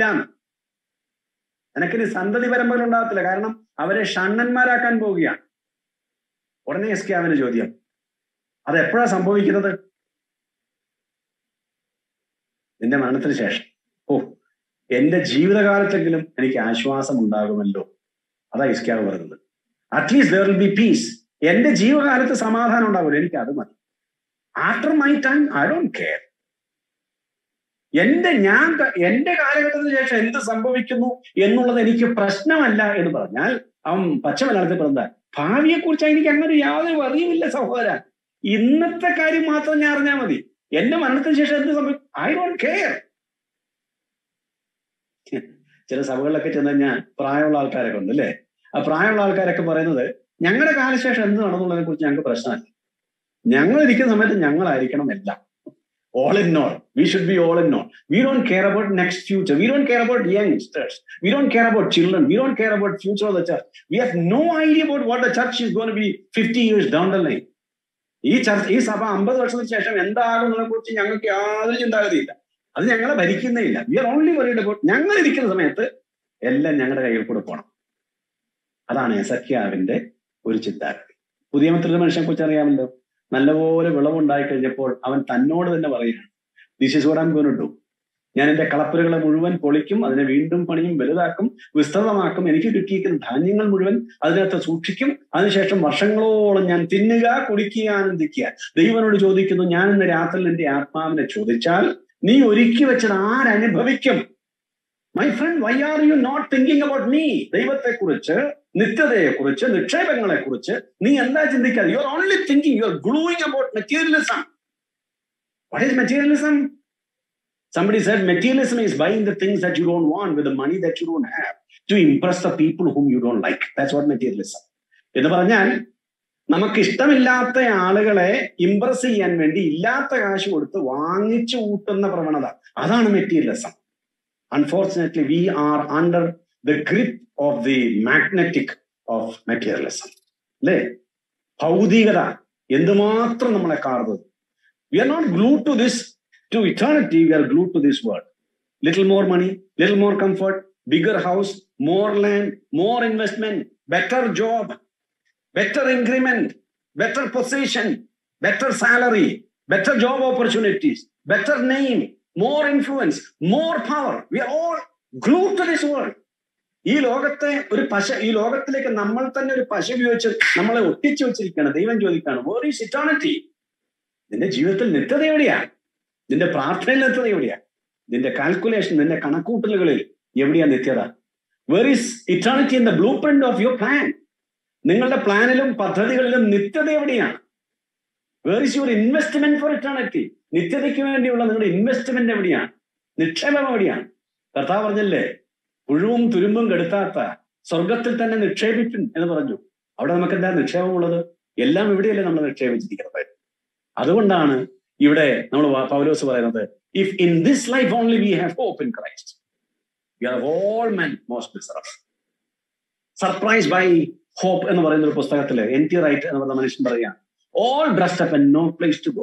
നിനക്കിനി സന്തതി പരമ്പര ഉണ്ടാകത്തില്ല കാരണം അവരെ ഷണ്ണന്മാരാക്കാൻ പോവുകയാണ് ഉടനെ എസ് കെ അവന് ചോദ്യം അത് എപ്പോഴാ സംഭവിക്കുന്നത് നിന്റെ മരണത്തിന് ശേഷം ഓ എന്റെ ജീവിതകാലത്തെങ്കിലും എനിക്ക് ആശ്വാസം ഉണ്ടാകുമല്ലോ അതാ ഇസ്കാവ് പറയുന്നത് at least there will be peace എന്റെ ജീവകാലത്ത് സമാധാനം ഉണ്ടാകുമല്ലോ എനിക്ക് അത് മതി after my time I don't care എന്റെ ഞാൻ എന്റെ കാലഘട്ടത്തിന് ശേഷം എന്ത് സംഭവിക്കുന്നു എന്നുള്ളത് എനിക്ക് പ്രശ്നമല്ല എന്ന് പറഞ്ഞാൽ അവൻ പച്ച മലയാളത്തിൽ പറഞ്ഞ ഭാവിയെ കുറിച്ച് എനിക്ക് അങ്ങനെ യാതൊരു അറിയുമില്ല സഹോദര ഇന്നത്തെ കാര്യം മാത്രം ഞാൻ അറിഞ്ഞാൽ മതി എന്റെ മരണത്തിന് ശേഷം എന്ത് സംഭവിക്കും ഐ ഡോണ്ട് കെയർ ചില സഭകളിലൊക്കെ ചെന്ന് കഴിഞ്ഞാൽ പ്രായമുള്ള ആൾക്കാരൊക്കെ ഉണ്ട് അല്ലേ ആ പ്രായമുള്ള ആൾക്കാരൊക്കെ പറയുന്നത് ഞങ്ങളുടെ കാലശേഷം എന്ത് നടന്നുള്ളതിനെ കുറിച്ച് ഞങ്ങൾക്ക് പ്രശ്നമല്ല ഞങ്ങൾ ഇരിക്കുന്ന സമയത്ത് ഞങ്ങളായിരിക്കണം എല്ലാം all in all. We should be all in all. We don't care about next future. We don't care about youngsters. We don't care about children. We don't care about future of the church. We have no idea about what the church is going to be 50 years down the line. ഈ ചർച്ച ഈ സഭ അമ്പത് വർഷത്തിന് ശേഷം എന്താകുന്നതിനെ കുറിച്ച് ഞങ്ങൾക്ക് യാതൊരു ചിന്താഗതിയില്ല അത് ഞങ്ങളെ ഭരിക്കുന്നേ ഇല്ല we are only worried about ഞങ്ങൾ ഇരിക്കുന്ന സമയത്ത് എല്ലാം ഞങ്ങളുടെ കയ്യിൽ കൂടെ പോകണം അതാണ് എസക്കിയാവിന്റെ ഒരു ചിന്താഗതി പുതിയ മന്ത്രിയുടെ മനുഷ്യനെ കുറിച്ച് അറിയാമല്ലോ നല്ലപോലെ വിളവുണ്ടായി കഴിഞ്ഞപ്പോൾ അവൻ തന്നോട് തന്നെ പറയുകയാണ് this is what I'm gonna do ഞാൻ എന്റെ കളപ്പുരകളെ മുഴുവൻ പൊളിക്കും അതിനെ വീണ്ടും പണിയും വലുതാക്കും വിസ്തൃതമാക്കും എനിക്ക് കിട്ടിയിരിക്കുന്ന ധാന്യങ്ങൾ മുഴുവൻ അതിനകത്ത് സൂക്ഷിക്കും അതിനുശേഷം വർഷങ്ങളോളം ഞാൻ തിന്നുക കുടിക്കുക ആനന്ദിക്കുക ദൈവനോട് ചോദിക്കുന്നു ഞാൻ ഇന്ന് രാത്രി എന്റെ ആത്മാവിനെ ചോദിച്ചാൽ നീ ഒരുക്കി വെച്ചത് ആരനുഭവിക്കും my friend why are you not thinking about me ദൈവത്തെ കുറിച്ച് നിത്യതയെ കുറിച്ച് നിക്ഷേപങ്ങളെ കുറിച്ച് നീ എന്താ ചിന്തിക്കാതെ you are only thinking you are gluing about materialism what is materialism Somebody said materialism is buying the things that you don't want with the money that you don't have to impress the people whom you don't like. That's what materialism. എന്ന് പറഞ്ഞാൽ നമുക്ക് ഇഷ്ടമില്ലാത്ത ആളുകളെ Impress ചെയ്യാൻ വേണ്ടി ഇല്ലാത്ത കാശ് കൊടുത്ത് വാങ്ങിച്ചു കൂട്ടുന്ന പ്രവണത അതാണ് materialism unfortunately we are under the grip of the magnetic of materialism അല്ലേ ഭൗതികത എന്തുമാത്രം നമ്മളെ കാർന്നത് we are not glue to this to eternity we are glue to this world little more money little more comfort bigger house more land more investment better job better increment, better position, better salary, better job opportunities, better name, more influence, more power. We are all glued to this world. ഈ ലോകത്തെ ഒരു പശ ഈ ലോകത്തിലേക്ക് നമ്മൾ തന്നെ ഒരു പശ ഉപയോഗിച്ച് നമ്മളെ ഒട്ടിച്ചു വെച്ചിരിക്കുകയാണ് ദൈവം ചോദിക്കുകയാണ് വേർ ഈസ് ഇറ്റേണിറ്റി നിന്റെ ജീവിതത്തിൽ നിത്യത എവിടെയാ നിന്റെ പ്രാർത്ഥനയിൽ നിത്യത എവിടെയാ നിന്റെ കാൽക്കുലേഷൻ നിന്റെ കണക്കൂട്ടലുകളിൽ എവിടെയാ നിത്യത where is eternity in the blueprint of your plan നിങ്ങളുടെ പ്ലാനിലും പദ്ധതികളിലും നിത്യത എവിടെയാണ് where is your investment for eternity നിത്യതയ്ക്ക് വേണ്ടിയുള്ള നിങ്ങളുടെ ഇൻവെസ്റ്റ്മെന്റ് എവിടെയാണ് നിക്ഷേപം എവിടെയാണ് കർത്താവ് പറഞ്ഞല്ലേ പുഴുവും തുരുമ്പും കെടുത്താത്ത സ്വർഗത്തിൽ തന്നെ നിക്ഷേപിക്കും എന്ന് പറഞ്ഞു അവിടെ നമുക്ക് എന്താ നിക്ഷേപമുള്ളത് എല്ലാം ഇവിടെയല്ലേ നമ്മൾ നിക്ഷേപിച്ചിരിക്കുന്നത് അതുകൊണ്ടാണ് ഇവിടെ നമ്മൾ പൗലോസ് പറയുന്നത് if in this life only we have hope in Christ we are all men most miserable surprise by hope എന്ന് പറയുന്ന ഒരു പുസ്തകത്തില് എൻ ടി റൈറ്റ് എന്ന് പറയുന്ന മനുഷ്യൻ പറയുകയാണ് all dressed up no place to go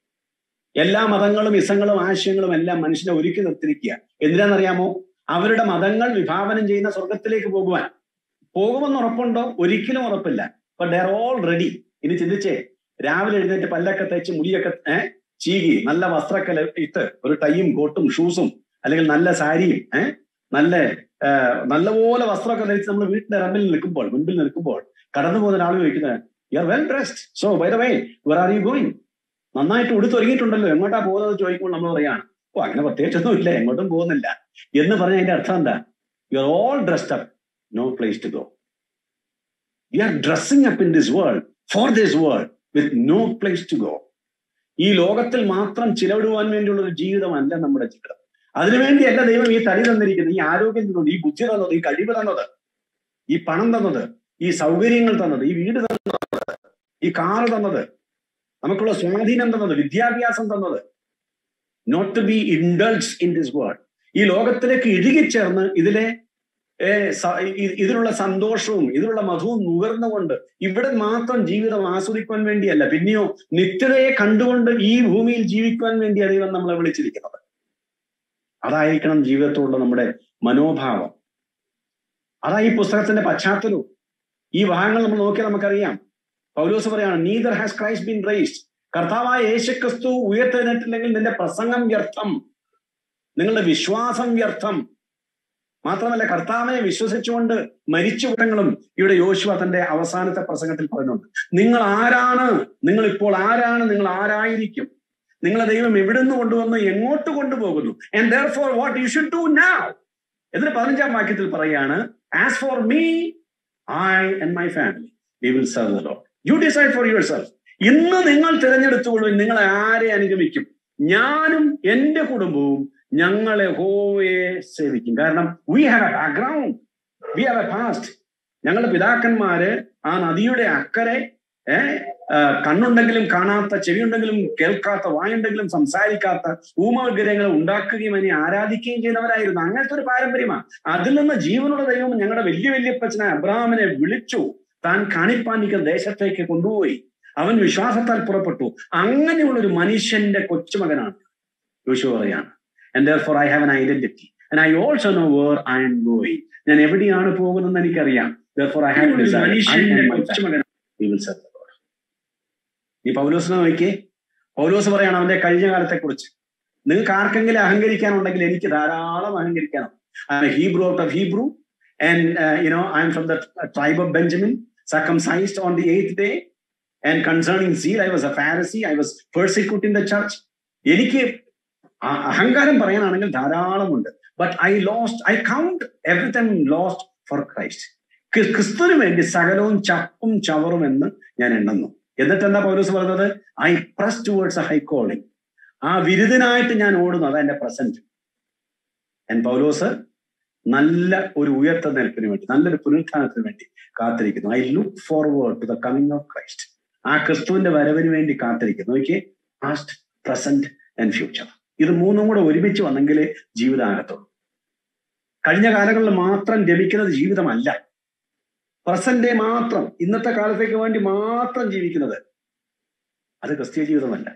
എല്ലാ മതങ്ങളും ഇസങ്ങളും ആശയങ്ങളും എല്ലാം മനുഷ്യനെ ഒരുക്കി നിർത്തിരിക്കുക എന്തിനാണെന്നറിയാമോ അവരുടെ മതങ്ങൾ വിഭാവനം ചെയ്യുന്ന സ്വർഗത്തിലേക്ക് പോകുവാൻ പോകുമെന്ന് ഉറപ്പുണ്ടോ ഒരിക്കലും ഉറപ്പില്ല ബട്ട് ദർ ഓൾ റെഡി ഇനി ചിന്തിച്ചേ രാവിലെ എഴുന്നേറ്റ് പല്ലൊക്കെ തേച്ച് മുടിയൊക്കെ ഏഹ് ചീകി നല്ല വസ്ത്രമൊക്കെ ഇട്ട് ഒരു ടൈയും കോട്ടും ഷൂസും അല്ലെങ്കിൽ നല്ല സാരിയും ഏഹ് നല്ല നല്ലപോലെ വസ്ത്രമൊക്കെ ധരിച്ച് നമ്മൾ വീട്ടിന്റെ റമ്മിൽ നിൽക്കുമ്പോൾ മുൻപിൽ നിൽക്കുമ്പോൾ കടന്നു പോകുന്ന ഒരാൾ ചോദിക്കുന്നത് you are well dressed so by the way where are you going നന്നായിട്ട് ഉടുത്തൊരുങ്ങിയിട്ടുണ്ടല്ലോ എങ്ങോട്ടാ പോകുന്നത് ചോദിക്കുമ്പോൾ നമ്മൾ പറയാണ് ഓ അങ്ങനെ പ്രത്യേകിച്ചൊന്നും ഇല്ല എങ്ങോട്ടും പോകുന്നില്ല എന്ന് പറഞ്ഞ അതിന്റെ അർത്ഥം എന്താ you are all dressed up no place to go you are dressing up in this world for this world with no place to go ഈ ലോകത്തിൽ മാത്രം ചിലവിടുവാൻ വേണ്ടിയുള്ള ഒരു ജീവിതമല്ല നമ്മുടെ ജീവിതം അതിനുവേണ്ടിയല്ല ദൈവം ഈ തടി തന്നിരിക്കുന്നത് ഈ ആരോഗ്യം തന്നത് ഈ ബുദ്ധി തന്നത് ഈ കഴിവ് തന്നത് ഈ പണം തന്നത് ഈ സൗകര്യങ്ങൾ തന്നത് ഈ വീട് തന്നത് ഈ കാറ് തന്നത് നമുക്കുള്ള സ്വാധീനം തന്നത് വിദ്യാഭ്യാസം തന്നത് not to be indulge in this world ഈ ലോകത്തിലേക്ക് ഇഴുകിച്ചേർന്ന് ഇതിലെ ഇതിലുള്ള സന്തോഷവും ഇതിലുള്ള മധുവും നുകർന്നുകൊണ്ട് ഇവിടെ മാത്രം ജീവിതം ആസ്വദിക്കുവാൻ വേണ്ടിയല്ല പിന്നെയോ നിത്യതയെ കണ്ടുകൊണ്ട് ഈ ഭൂമിയിൽ ജീവിക്കുവാൻ വേണ്ടിയാണ് ദൈവം നമ്മളെ വിളിച്ചിരിക്കുന്നത് അതായിരിക്കണം ജീവിതത്തോടുള്ള നമ്മുടെ മനോഭാവം അതാ ഈ പുസ്തകത്തിന്റെ പശ്ചാത്തലവും ഈ ഭാഗങ്ങൾ നമ്മൾ നോക്കിയാൽ നമുക്കറിയാം പൗലോസ് പറയാണ് neither has Christ been raised കർത്താവായ യേശുക്രിസ്തു ഉയർത്തെഴുന്നേറ്റില്ലെങ്കിൽ നിന്റെ പ്രസംഗം വ്യർത്ഥം നിങ്ങളുടെ വിശ്വാസം വ്യർത്ഥം മാത്രമല്ല കർത്താവിനെ വിശ്വസിച്ചുകൊണ്ട് മരിച്ചുവിടങ്ങളും ഇവിടെ യോശുവ തന്റെ അവസാനത്തെ പ്രസംഗത്തിൽ പറയുന്നുണ്ട് നിങ്ങൾ ആരാണ് നിങ്ങൾ ഇപ്പോൾ ആരാണ് നിങ്ങൾ ആരായിരിക്കും നിങ്ങളെ ദൈവം എവിടുന്ന് കൊണ്ടുവന്ന് എങ്ങോട്ട് കൊണ്ടുപോകുന്നു and therefore what you should do now എന്നിട്ട് പതിനഞ്ചാം വാക്യത്തിൽ പറയാണ് as for me I and my family we will serve the Lord you decide for yourself ഇന്ന് നിങ്ങൾ തിരഞ്ഞെടുത്തുകൊള്ളു നിങ്ങളെ ആരെ അനുഗമിക്കും ഞാനും എന്റെ കുടുംബവും ഞങ്ങളെ ഹോവയെ സേവിക്കും കാരണം we have a background we have a past ഞങ്ങളുടെ പിതാക്കന്മാര് ആ നദിയുടെ അക്കരെ ഏഹ് കണ്ണുണ്ടെങ്കിലും കാണാത്ത ചെവിയുണ്ടെങ്കിലും കേൾക്കാത്ത വായുണ്ടെങ്കിലും സംസാരിക്കാത്ത ഊമവിഗ്രഹങ്ങൾ ഉണ്ടാക്കുകയും അതിനെ ആരാധിക്കുകയും ചെയ്യുന്നവരായിരുന്നു അങ്ങനത്തെ ഒരു പാരമ്പര്യമാണ് അതിൽ നിന്ന് ജീവനുള്ള ദൈവം ഞങ്ങളുടെ വലിയ വലിയപ്പച്ചനെ അബ്രാമിനെ വിളിച്ചു താൻ കാണിപ്പാനിക്കുന്ന ദേശത്തേക്ക് കൊണ്ടുപോയി അവൻ വിശ്വാസത്താൽ പുറപ്പെട്ടു അങ്ങനെയുള്ള ഒരു മനുഷ്യന്റെ കൊച്ചുമകനാണ് യോശു പറയാണ് and therefore I have an identity and I also know where I am going ഞാൻ എവിടെയാണ് പോകുന്നതെന്ന് എനിക്കറിയാം ദർഫോർ ഐ ഹാവ് മനുഷ്യന്റെ കൊച്ചുമകനാണ് ഈ പൗലോസിനെ നോക്കിയേ പൗലോസ് പറയാണ് അവന്റെ കഴിഞ്ഞ കാലത്തെ കുറിച്ച് നിങ്ങൾക്ക് ആർക്കെങ്കിലും അഹങ്കരിക്കാനുണ്ടെങ്കിൽ എനിക്ക് ധാരാളം അഹങ്കരിക്കാനുണ്ട് I am Hebrew out of Hebrew and you know I am from the tribe of Benjamin circumcised on the eighth day and concerning zeal I was a Pharisee I was persecuting the church എനിക്ക് അഹങ്കാരം പറയാനാണെങ്കിൽ ധാരാളമുണ്ട് but I lost I count everything lost for Christ ക്രിസ്തുവിന് വേണ്ടി സകലവും ചപ്പും ചവറും എന്ന് ഞാൻ എണ്ണുന്നു എന്നിട്ട് എന്താ പൗലോസ് പറഞ്ഞത് I press towards a high calling ആ വിരുദ്ധനായിട്ട് ഞാൻ ഓടുന്നു അതാ എന്റെ പ്രസന്റ് എൻ പൗലോസ് നല്ല ഒരു ഉയർത്തെഴുന്നേൽപ്പിന് വേണ്ടി നല്ലൊരു പുനരുത്ഥാനത്തിന് വേണ്ടി കാത്തിരിക്കുന്നു I look forward to the coming of Christ ആ ക്രിസ്തുവിന്റെ വരവിന് വേണ്ടി കാത്തിരിക്കുന്നു നോക്കിയേ പാസ്റ്റ് പ്രസന്റ് ആൻഡ് ഫ്യൂച്ചർ ഇത് മൂന്നും കൂടെ ഒരുമിച്ച് വന്നെങ്കിലേ ജീവിതമാകത്തുള്ളൂ കഴിഞ്ഞ കാലങ്ങളിൽ മാത്രം ലഭിക്കുന്നത് ജീവിതമല്ല പ്രസന്റ് മാത്രം ഇന്നത്തെ കാലത്തേക്ക് വേണ്ടി മാത്രം ജീവിക്കുന്നത് അത് ക്രിസ്തീയ ജീവിതമല്ല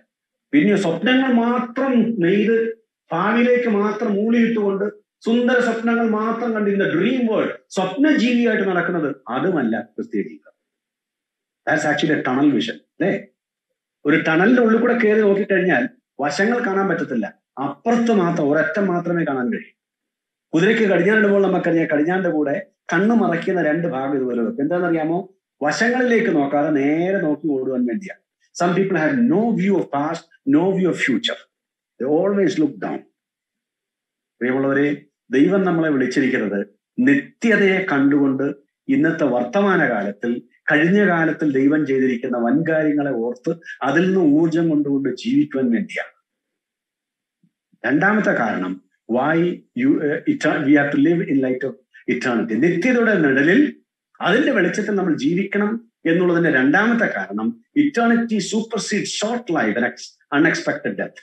പിന്നെ സ്വപ്നങ്ങൾ മാത്രം നെയ്ത് ഭാവിയിലേക്ക് മാത്രം മൂളിയിട്ടുകൊണ്ട് സുന്ദര സ്വപ്നങ്ങൾ മാത്രം കണ്ട് ഇന്ന് ഡ്രീം വേൾഡ് സ്വപ്നജീവിയായിട്ട് നടക്കുന്നത് അതുമല്ല ക്രിസ്തീയ ജീവിതം ദാറ്റ്സ് ആക്ച്വലി ടണൽ വിഷൻ അല്ലേ ഒരു ടണലിന്റെ ഉള്ളിൽ കൂടെ കയറി നോക്കിക്കഴിഞ്ഞാൽ വശങ്ങൾ കാണാൻ പറ്റത്തില്ല അപ്പുറത്ത് മാത്രം ഒരറ്റം മാത്രമേ കാണാൻ കഴിയൂ കുതിരയ്ക്ക് കടിഞ്ഞാനിടുമ്പോൾ നമുക്കറിയാം കടിഞ്ഞാന്റെ കൂടെ കണ്ണ് മറയ്ക്കുന്ന രണ്ട് ഭാഗം ഇതുപോലെ വെക്കും എന്താണെന്നറിയാമോ വശങ്ങളിലേക്ക് നോക്കാതെ നേരെ നോക്കി ഓടുവാൻ വേണ്ടിയാണ് some people have no view of past no view of future always look down പ്രിയമുള്ളവരെ ദൈവം നമ്മളെ വിളിച്ചിരിക്കുന്നത് നിത്യതയെ കണ്ടുകൊണ്ട് ഇന്നത്തെ വർത്തമാന കാലത്തിൽ കഴിഞ്ഞ കാലത്തിൽ ദൈവം ചെയ്തിരിക്കുന്ന വൻകാര്യങ്ങളെ ഓർത്ത് അതിൽ നിന്ന് ഊർജം കൊണ്ടുകൊണ്ട് ജീവിക്കുവാൻ വേണ്ടിയാണ് രണ്ടാമത്തെ കാരണം why you we have to live in light of eternity നിത്യതയുടെ നിഴലിൽ അതിന്റെ വെളിച്ചത്തിൽ നമ്മൾ ജീവിക്കണം എന്നുള്ളതിന്റെ രണ്ടാമത്തെ കാരണം eternity supersede short life unexpected death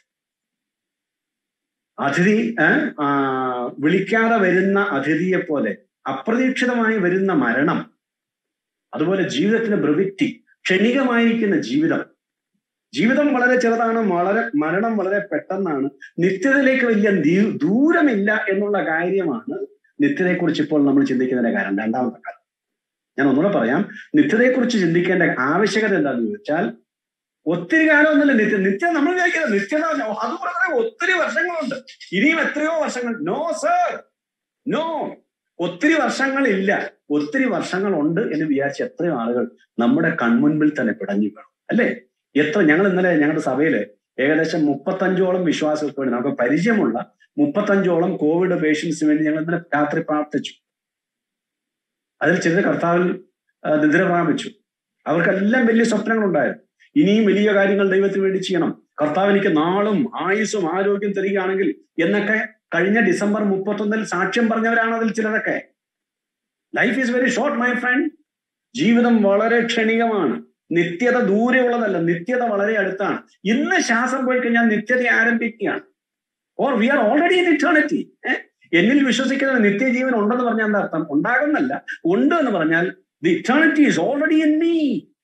അതിഥി വിളിക്കാതെ വരുന്ന അതിഥിയെ പോലെ അപ്രതീക്ഷിതമായി വരുന്ന മരണം അതുപോലെ ജീവിതത്തിന് ബ്രവിറ്റി ക്ഷണികമായിരിക്കുന്ന ജീവിതം ജീവിതം വളരെ ചെറുതാണ് വളരെ മരണം വളരെ പെട്ടെന്നാണ് നിത്യതയിലേക്ക് വലിയ ദൂരമില്ല എന്നുള്ള കാര്യമാണ് നിത്യതയെക്കുറിച്ച് ഇപ്പോൾ നമ്മൾ ചിന്തിക്കുന്നതിന്റെ കാരണം രണ്ടാമത്തെ കാര്യം ഞാൻ ഒന്നുകൂടെ പറയാം നിത്യതയെക്കുറിച്ച് ചിന്തിക്കേണ്ട ആവശ്യകത എന്താണെന്ന് ചോദിച്ചാൽ ഒത്തിരി കാലമൊന്നുമില്ല നിത്യ നിത്യം നമ്മൾ വിചാരിക്കുന്നത് നിത്യത അതുപോലെ ഒത്തിരി വർഷങ്ങളുണ്ട് ഇനിയും എത്രയോ വർഷങ്ങൾ നോ സർ നോ ഒത്തിരി വർഷങ്ങളില്ല ഒത്തിരി വർഷങ്ങളുണ്ട് എന്ന് വിചാരിച്ച എത്രയോ ആളുകൾ നമ്മുടെ കൺമുൻപിൽ തന്നെ പിടഞ്ഞു വീണു അല്ലേ എത്ര ഞങ്ങൾ ഇന്നലെ ഞങ്ങളുടെ സഭയില് ഏകദേശം മുപ്പത്തഞ്ചോളം വിശ്വാസികൾക്ക് വേണ്ടി നമുക്ക് പരിചയമുള്ള മുപ്പത്തഞ്ചോളം കോവിഡ് പേഷ്യൻസിന് വേണ്ടി ഞങ്ങൾ ഇന്നലെ രാത്രി പ്രാർത്ഥിച്ചു അതിൽ ചിലർ കർത്താവിൽ നിദ്ര പ്രാപിച്ചു അവർക്കെല്ലാം വലിയ സ്വപ്നങ്ങളുണ്ടായിരുന്നു ഇനിയും വലിയ കാര്യങ്ങൾ ദൈവത്തിന് വേണ്ടി ചെയ്യണം കർത്താവ് എനിക്ക് നാളും ആയുസ്സും ആരോഗ്യം തരികയാണെങ്കിൽ എന്നൊക്കെ കഴിഞ്ഞ ഡിസംബർ മുപ്പത്തൊന്നിൽ സാക്ഷ്യം പറഞ്ഞവരാണ് അതിൽ ചിലരൊക്കെ life is very short my friend ജീവിതം വളരെ ക്ഷണികമാണ് നിത്യത ദൂരെയുള്ളതല്ല നിത്യത വളരെ അടുത്താണ് ഇന്ന് ശ്വാസം പോയി കഴിഞ്ഞാൽ നിത്യത ആരംഭിക്കുകയാണ് or we are already in eternity എന്നിൽ വിശ്വസിക്കുന്ന നിത്യജീവൻ ഉണ്ടെന്ന് പറഞ്ഞാൽ എന്താ അർത്ഥം ഉണ്ടാകുന്നല്ല ഉണ്ട് എന്ന് പറഞ്ഞാൽ the eternity is already in me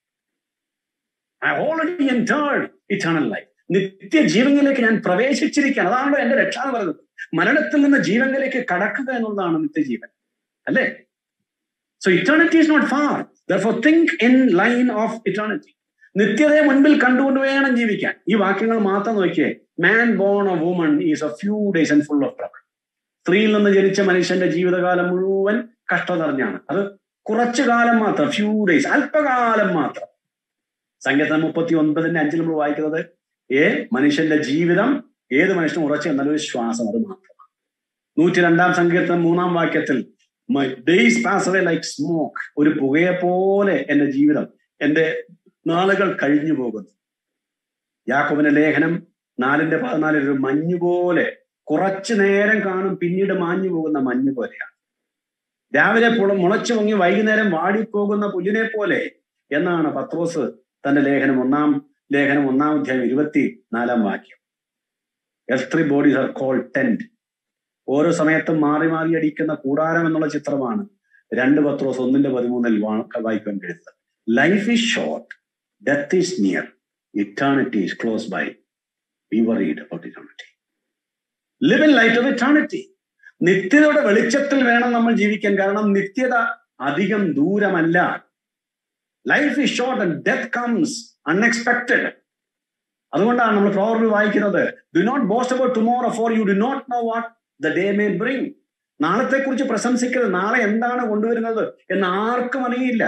I already entered eternal life നിത്യജീവനിലേക്ക് ഞാൻ പ്രവേശിച്ചിരിക്കുകയാണ് അതാണല്ലോ എന്റെ രക്ഷ എന്ന് പറയുന്നത് മരണത്തിൽ നിന്ന് ജീവനിലേക്ക് കടക്കുക എന്നുള്ളതാണ് നിത്യജീവൻ അല്ലേ so eternity is not far therefore think in line of eternity നിത്യതയെ മുൻപിൽ കണ്ടുകൊണ്ട് വേണം ജീവിക്കാൻ ഈ വാക്യങ്ങൾ മാത്രം നോക്കിയേ man born a woman is a few days and full of trouble സ്ത്രീയിൽ നിന്ന് ജനിച്ച മനുഷ്യന്റെ ജീവിതകാലം മുഴുവൻ കഷ്ടം നിറഞ്ഞാണ് അത് കുറച്ചു കാലം മാത്രം ഫ്യൂ ഡേയ്സ് അല്പകാലം മാത്രം സംഗീതം മുപ്പത്തി ഒൻപതിന്റെ അഞ്ചിൽ നമ്മൾ വായിക്കുന്നത് ഏ മനുഷ്യന്റെ ജീവിതം ഏത് മനുഷ്യനും ഉറച്ചു എന്നൊരു ശ്വാസം അത് മാത്രമാണ് നൂറ്റി രണ്ടാം സങ്കീർത്തനം മൂന്നാം വാക്യത്തിൽ my days pass away like smoke ഒരു പുകയെ പോലെ എന്റെ ജീവിതം എന്റെ നാളുകൾ കഴിഞ്ഞു പോകുന്നു യാക്കോബിന്റെ ലേഖനം നാലിന്റെ പതിനാലിൽ ഒരു മഞ്ഞു പോലെ കുറച്ചു നേരം കാണും പിന്നീട് മാഞ്ഞു പോകുന്ന മഞ്ഞ് പോലെയാണ് രാവിലെ പുള മുളച്ചു പൊങ്ങി വൈകുന്നേരം വാടിപ്പോകുന്ന പുല്ലിനെ പോലെ എന്നാണ് പത്രോസ് തന്റെ ലേഖനം ഒന്നാം ലേഖനം ഒന്നാം അധ്യായം ഇരുപത്തി നാലാം വാക്യം earth bodies are call tent ഓരോ സമയത്തും മാറി മാറി അടിക്കുന്ന കൂടാരം എന്നുള്ള ചിത്രമാണ് രണ്ട് പത്രോസ് ഒന്നിന്റെ പതിമൂന്നിൽ വായിക്കാൻ കഴിയുന്നത് life is short death is near eternity is close by be worried about eternity live in light of eternity നിത്യതയുടെ വെളിച്ചത്തിൽ വേണം നമ്മൾ ജീവിക്കാൻ കാരണം നിത്യത അധികം ദൂരമല്ല life is short and death comes unexpected അതുകൊണ്ടാണ് നമ്മൾ പ്രോവർബ് വായിക്കുന്നത് do not boast about tomorrow for you do not know what the day may bring നാളത്തെ കുറിച്ച് പ്രശംസിക്കരുത് നാളെ എന്താണ് കൊണ്ടുവരുന്നത് എന്ന് ആർക്കും അറിയില്ല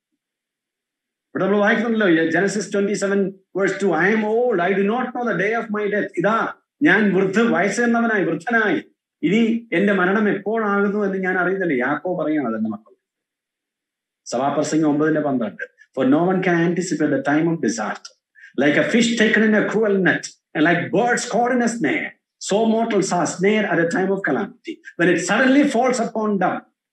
ഇവിടെ നമ്മൾ വായിക്കുന്നുണ്ടല്ലോ Genesis twenty seven verse two I am old I do not know the day of my death ഇതാ ഞാൻ വൃദ്ധ വയസ്സെന്നവനായി വൃദ്ധനായി ഇനി എന്റെ മരണം എപ്പോഴാകുന്നു എന്ന് ഞാൻ അറിയുന്നില്ല യാക്കോ പറയാണ് അതെന്റെ മക്കൾ സഭാപ്രസംഗം ഒമ്പതിന്റെ പന്ത്രണ്ട് for no one can anticipate the time of disaster like a fish taken in a cruel net and like birds caught in a snare so mortals are snared at a time of calamity when it suddenly falls upon them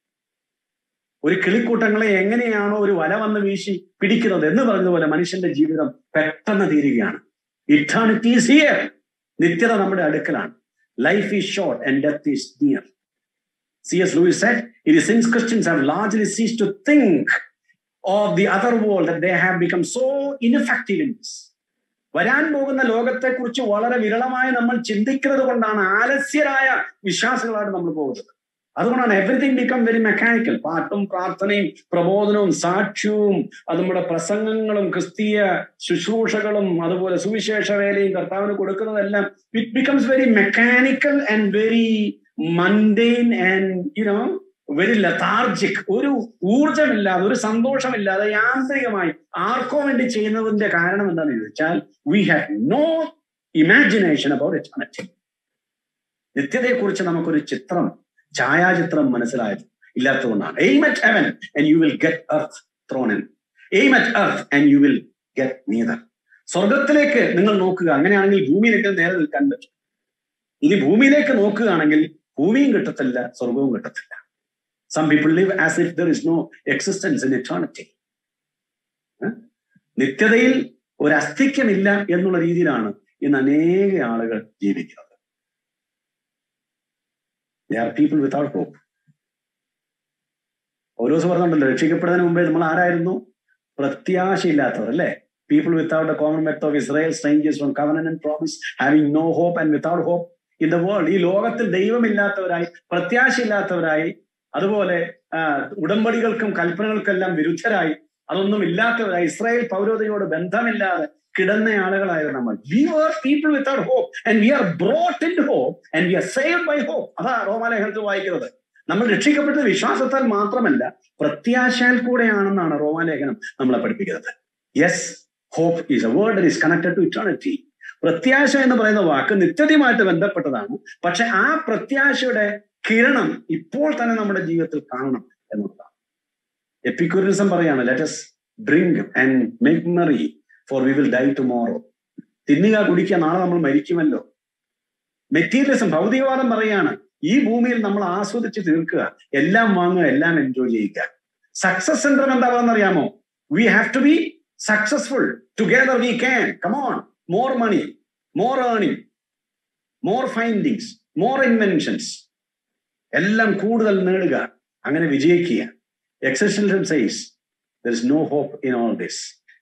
ഒരു കിളിക്കൂട്ടങ്ങളെ എങ്ങനെയാണോ ഒരു വല വന്ന് വീശി പിടിക്കുന്നത് എന്ന് പറഞ്ഞതുപോലെ മനുഷ്യന്റെ ജീവിതം പെട്ടെന്ന് തീരുകയാണ് ഇറ്റേണിറ്റി ഈസ് ഹിയർ നിത്യത നമ്മുടെ അടുക്കലാണ് life is short and death is near C S Lewis said it is since Christians have largely ceased to think of the other world that they have become so ineffective in this. വരാൻ പോകുന്ന ലോകത്തെക്കുറിച്ച് വളരെ വിരളമായി നമ്മൾ ചിന്തിക്കുന്നത് കൊണ്ടാണ് ആലസ്യരായ വിശ്വാസികളായിട്ട് നമ്മൾ പോകുന്നത് അതുകൊണ്ടാണ് everything become very mechanical പാട്ടും പ്രാർത്ഥനയും പ്രബോധനവും സാക്ഷ്യവും അത് നമ്മുടെ പ്രസംഗങ്ങളും ക്രിസ്തീയ ശുശ്രൂഷകളും അതുപോലെ സുവിശേഷ വേലയും കർത്താവിന് കൊടുക്കുന്നതെല്ലാം it becomes very mechanical and very mundane and you know very lethargic ഒരു ഊർജമില്ലാതെ ഒരു സന്തോഷമില്ലാതെ യാന്ത്രികമായി ആർക്കോ വേണ്ടി ചെയ്യുന്നതിന്റെ കാരണം എന്താണെന്ന് ചോദിച്ചാൽ we have no imagination about eternity നിത്യതയെക്കുറിച്ച് നമുക്കൊരു ചിത്രം ഛായാചിത്രം മനസ്സിലായത് ഇല്ലാത്തതുകൊണ്ടാണ് aim at heaven and you will get earth thrown in aim at earth and you will get neither സ്വർഗത്തിലേക്ക് നിങ്ങൾ നോക്കുക അങ്ങനെയാണെങ്കിൽ ഭൂമിയിലേക്ക് നേരെ നിൽക്കാൻ പറ്റും ഇനി ഭൂമിയിലേക്ക് നോക്കുകയാണെങ്കിൽ ഭൂമിയും കിട്ടത്തില്ല സ്വർഗവും കിട്ടത്തില്ല some people live as if there is no existence in eternity നിത്യതയിൽ ഒരു അസ്തിത്വമില്ല എന്നുള്ള രീതിയിലാണ് ഇന്ന് അനേക ആളുകൾ ജീവിക്കുന്നത് they are people without hope ഓരോ ദിവസം പറഞ്ഞുണ്ടല്ലോ രക്ഷിക്കപ്പെടുന്നതിന് മുമ്പേ നമ്മൾ ആരായിരുന്നു പ്രത്യാശയില്ലാത്തവർ അല്ലേ people without a commonwealth of Israel strangers from covenant and promise having no hope and without hope in the world ഈ ലോകത്തിൽ ദൈവമില്ലാത്തവരായി പ്രത്യാശയില്ലാത്തവരായി അതുപോലെ ഉടമ്പടികൾക്കും കൽപ്പനകൾക്കെല്ലാം വിരുദ്ധരായി അതൊന്നും ഇല്ലാത്തവരായി ഇസ്രായേൽ പൗരോധയോട് ബന്ധമില്ലാതെ കിടന്ന ആളുകളായിരുന്നു നമ്മൾ we are people without hope and we are brought in hope and we are save by hope അതാ റോമാലേഖനത്തിൽ വായിക്കുന്നത് നമ്മൾ രക്ഷിക്കപ്പെട്ടത് വിശ്വാസത്താൽ മാത്രമല്ല പ്രത്യാശയാൽ കൂടെയാണെന്നാണ് റോമാലേഖനം നമ്മളെ പഠിപ്പിക്കുന്നത് yes hope is a word is connected to eternity പ്രത്യാശ എന്ന് പറയുന്ന വാക്ക് നിത്യതയുമായിട്ട് ബന്ധപ്പെട്ടതാണ് പക്ഷെ ആ പ്രത്യാശയുടെ കിരണം ഇപ്പോൾ തന്നെ നമ്മുടെ ജീവിതത്തിൽ കാണണം എന്നുള്ളതാണ് എപ്പിക്യൂറിസം പറയാണ് let's drink and make merry for we will die tomorrow തിന്നുക കുടിക്കുക നാളെ നമ്മൾ മരിക്കുമല്ലോ മെറ്റീരിയലിസം ഭൗതികവാദം പറയാണ് ഈ ഭൂമിയിൽ നമ്മൾ ആസ്വദിച്ച് തീർക്കുക എല്ലാം വാങ്ങുക എല്ലാം എൻജോയ് ചെയ്യുക സക്സസ് സെന്റർ എന്താ അറിയാമോ we have to be successful together we can come on more money more earning more findings more inventions എല്ലാം കൂടുതൽ നേടുക അങ്ങനെ വിജയിക്കുക എക്സെഷൻസം says there is no hope in all this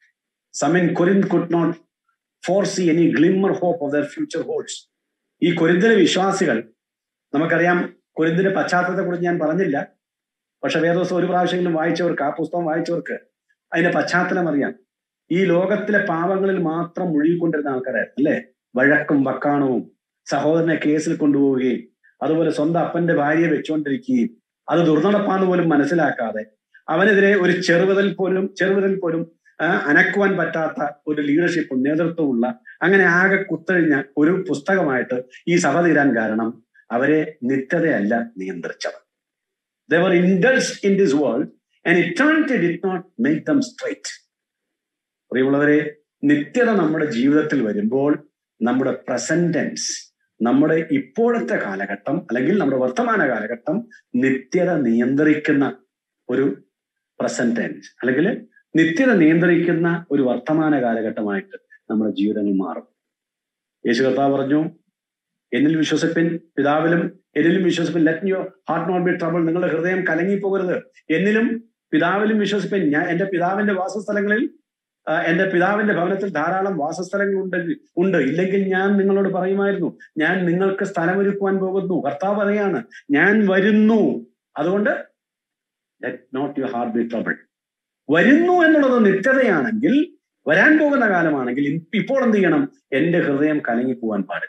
some in Corinth could not foresee any glimmer hope of their future holds ഈ കൊരിന്തിലെ വിശ്വാസികൾ നമുക്കറിയാം കൊരിന്തിന്റെ പശ്ചാത്തലത്തെ കുറിച്ച് ഞാൻ പറഞ്ഞില്ല പക്ഷെ വേദോസം ഒരു പ്രാവശ്യമെങ്കിലും വായിച്ചവർക്ക് ആ പുസ്തകം വായിച്ചവർക്ക് അതിന്റെ പശ്ചാത്തലം അറിയാം ഈ ലോകത്തിലെ പാപങ്ങളിൽ മാത്രം മുഴുകിക്കൊണ്ടിരുന്ന ആൾക്കാരായിരുന്നു അല്ലെ വഴക്കും വക്കാണവും സഹോദരനെ കേസിൽ കൊണ്ടുപോവുകയും അതുപോലെ സ്വന്തം അപ്പന്റെ ഭാര്യയെ വെച്ചുകൊണ്ടിരിക്കുകയും അത് ദുർനടപ്പാന്ന് പോലും മനസ്സിലാക്കാതെ അവനെതിരെ ഒരു ചെറുവിതൽ പോലും ചെറുവിതൽ പോലും അനക്കുവാൻ പറ്റാത്ത ഒരു ലീഡർഷിപ്പും നേതൃത്വമുള്ള അങ്ങനെ ആകെ കുത്തഴിഞ്ഞ ഒരു പുസ്തകമായിട്ട് ഈ സഭ തീരാൻ കാരണം അവരെ നിത്യതയല്ല നിയന്ത്രിച്ചത് they indulge in this world and eternity did not make them straight പ്രിയമുള്ളവരെ നിത്യത നമ്മുടെ ജീവിതത്തിൽ വരുമ്പോൾ നമ്മുടെ പ്രസന്റൻസ് നമ്മുടെ ഇപ്പോഴത്തെ കാലഘട്ടം അല്ലെങ്കിൽ നമ്മുടെ വർത്തമാന കാലഘട്ടം നിത്യത നിയന്ത്രിക്കുന്ന ഒരു പ്രസന്റൻസ് അല്ലെങ്കിൽ നിത്യത നിയന്ത്രിക്കുന്ന ഒരു വർത്തമാന കാലഘട്ടമായിട്ട് നമ്മുടെ ജീവിതങ്ങൾ മാറും യേശു കർത്താവ് പറഞ്ഞു എന്നിൽ വിശ്വസിപ്പിൻ പിതാവിലും എന്നിലും വിശ്വസിപ്പിൻ let your heart not be trouble നിങ്ങളുടെ ഹൃദയം കലങ്ങി പോകരുത് എന്നിലും പിതാവിലും വിശ്വസിപ്പിൻ ഞാൻ എന്റെ പിതാവിന്റെ വാസസ്ഥലങ്ങളിൽ എന്റെ പിതാവിന്റെ ഭവനത്തിൽ ധാരാളം വാസസ്ഥലങ്ങൾ ഉണ്ടെങ്കിൽ ഉണ്ട് ഇല്ലെങ്കിൽ ഞാൻ നിങ്ങളോട് പറയുമായിരുന്നു ഞാൻ നിങ്ങൾക്ക് സ്ഥലമൊരുക്കുവാൻ പോകുന്നു കർത്താവ് പറയാണ് ഞാൻ വരുന്നു അതുകൊണ്ട് let not your heart be trouble വരുന്നു എന്നുള്ളത് നിത്യതയാണെങ്കിൽ വരാൻ പോകുന്ന കാലമാണെങ്കിൽ ഇപ്പോൾ എന്ത് ചെയ്യണം എന്റെ ഹൃദയം കലങ്ങിപ്പോവാൻ പാടില്ല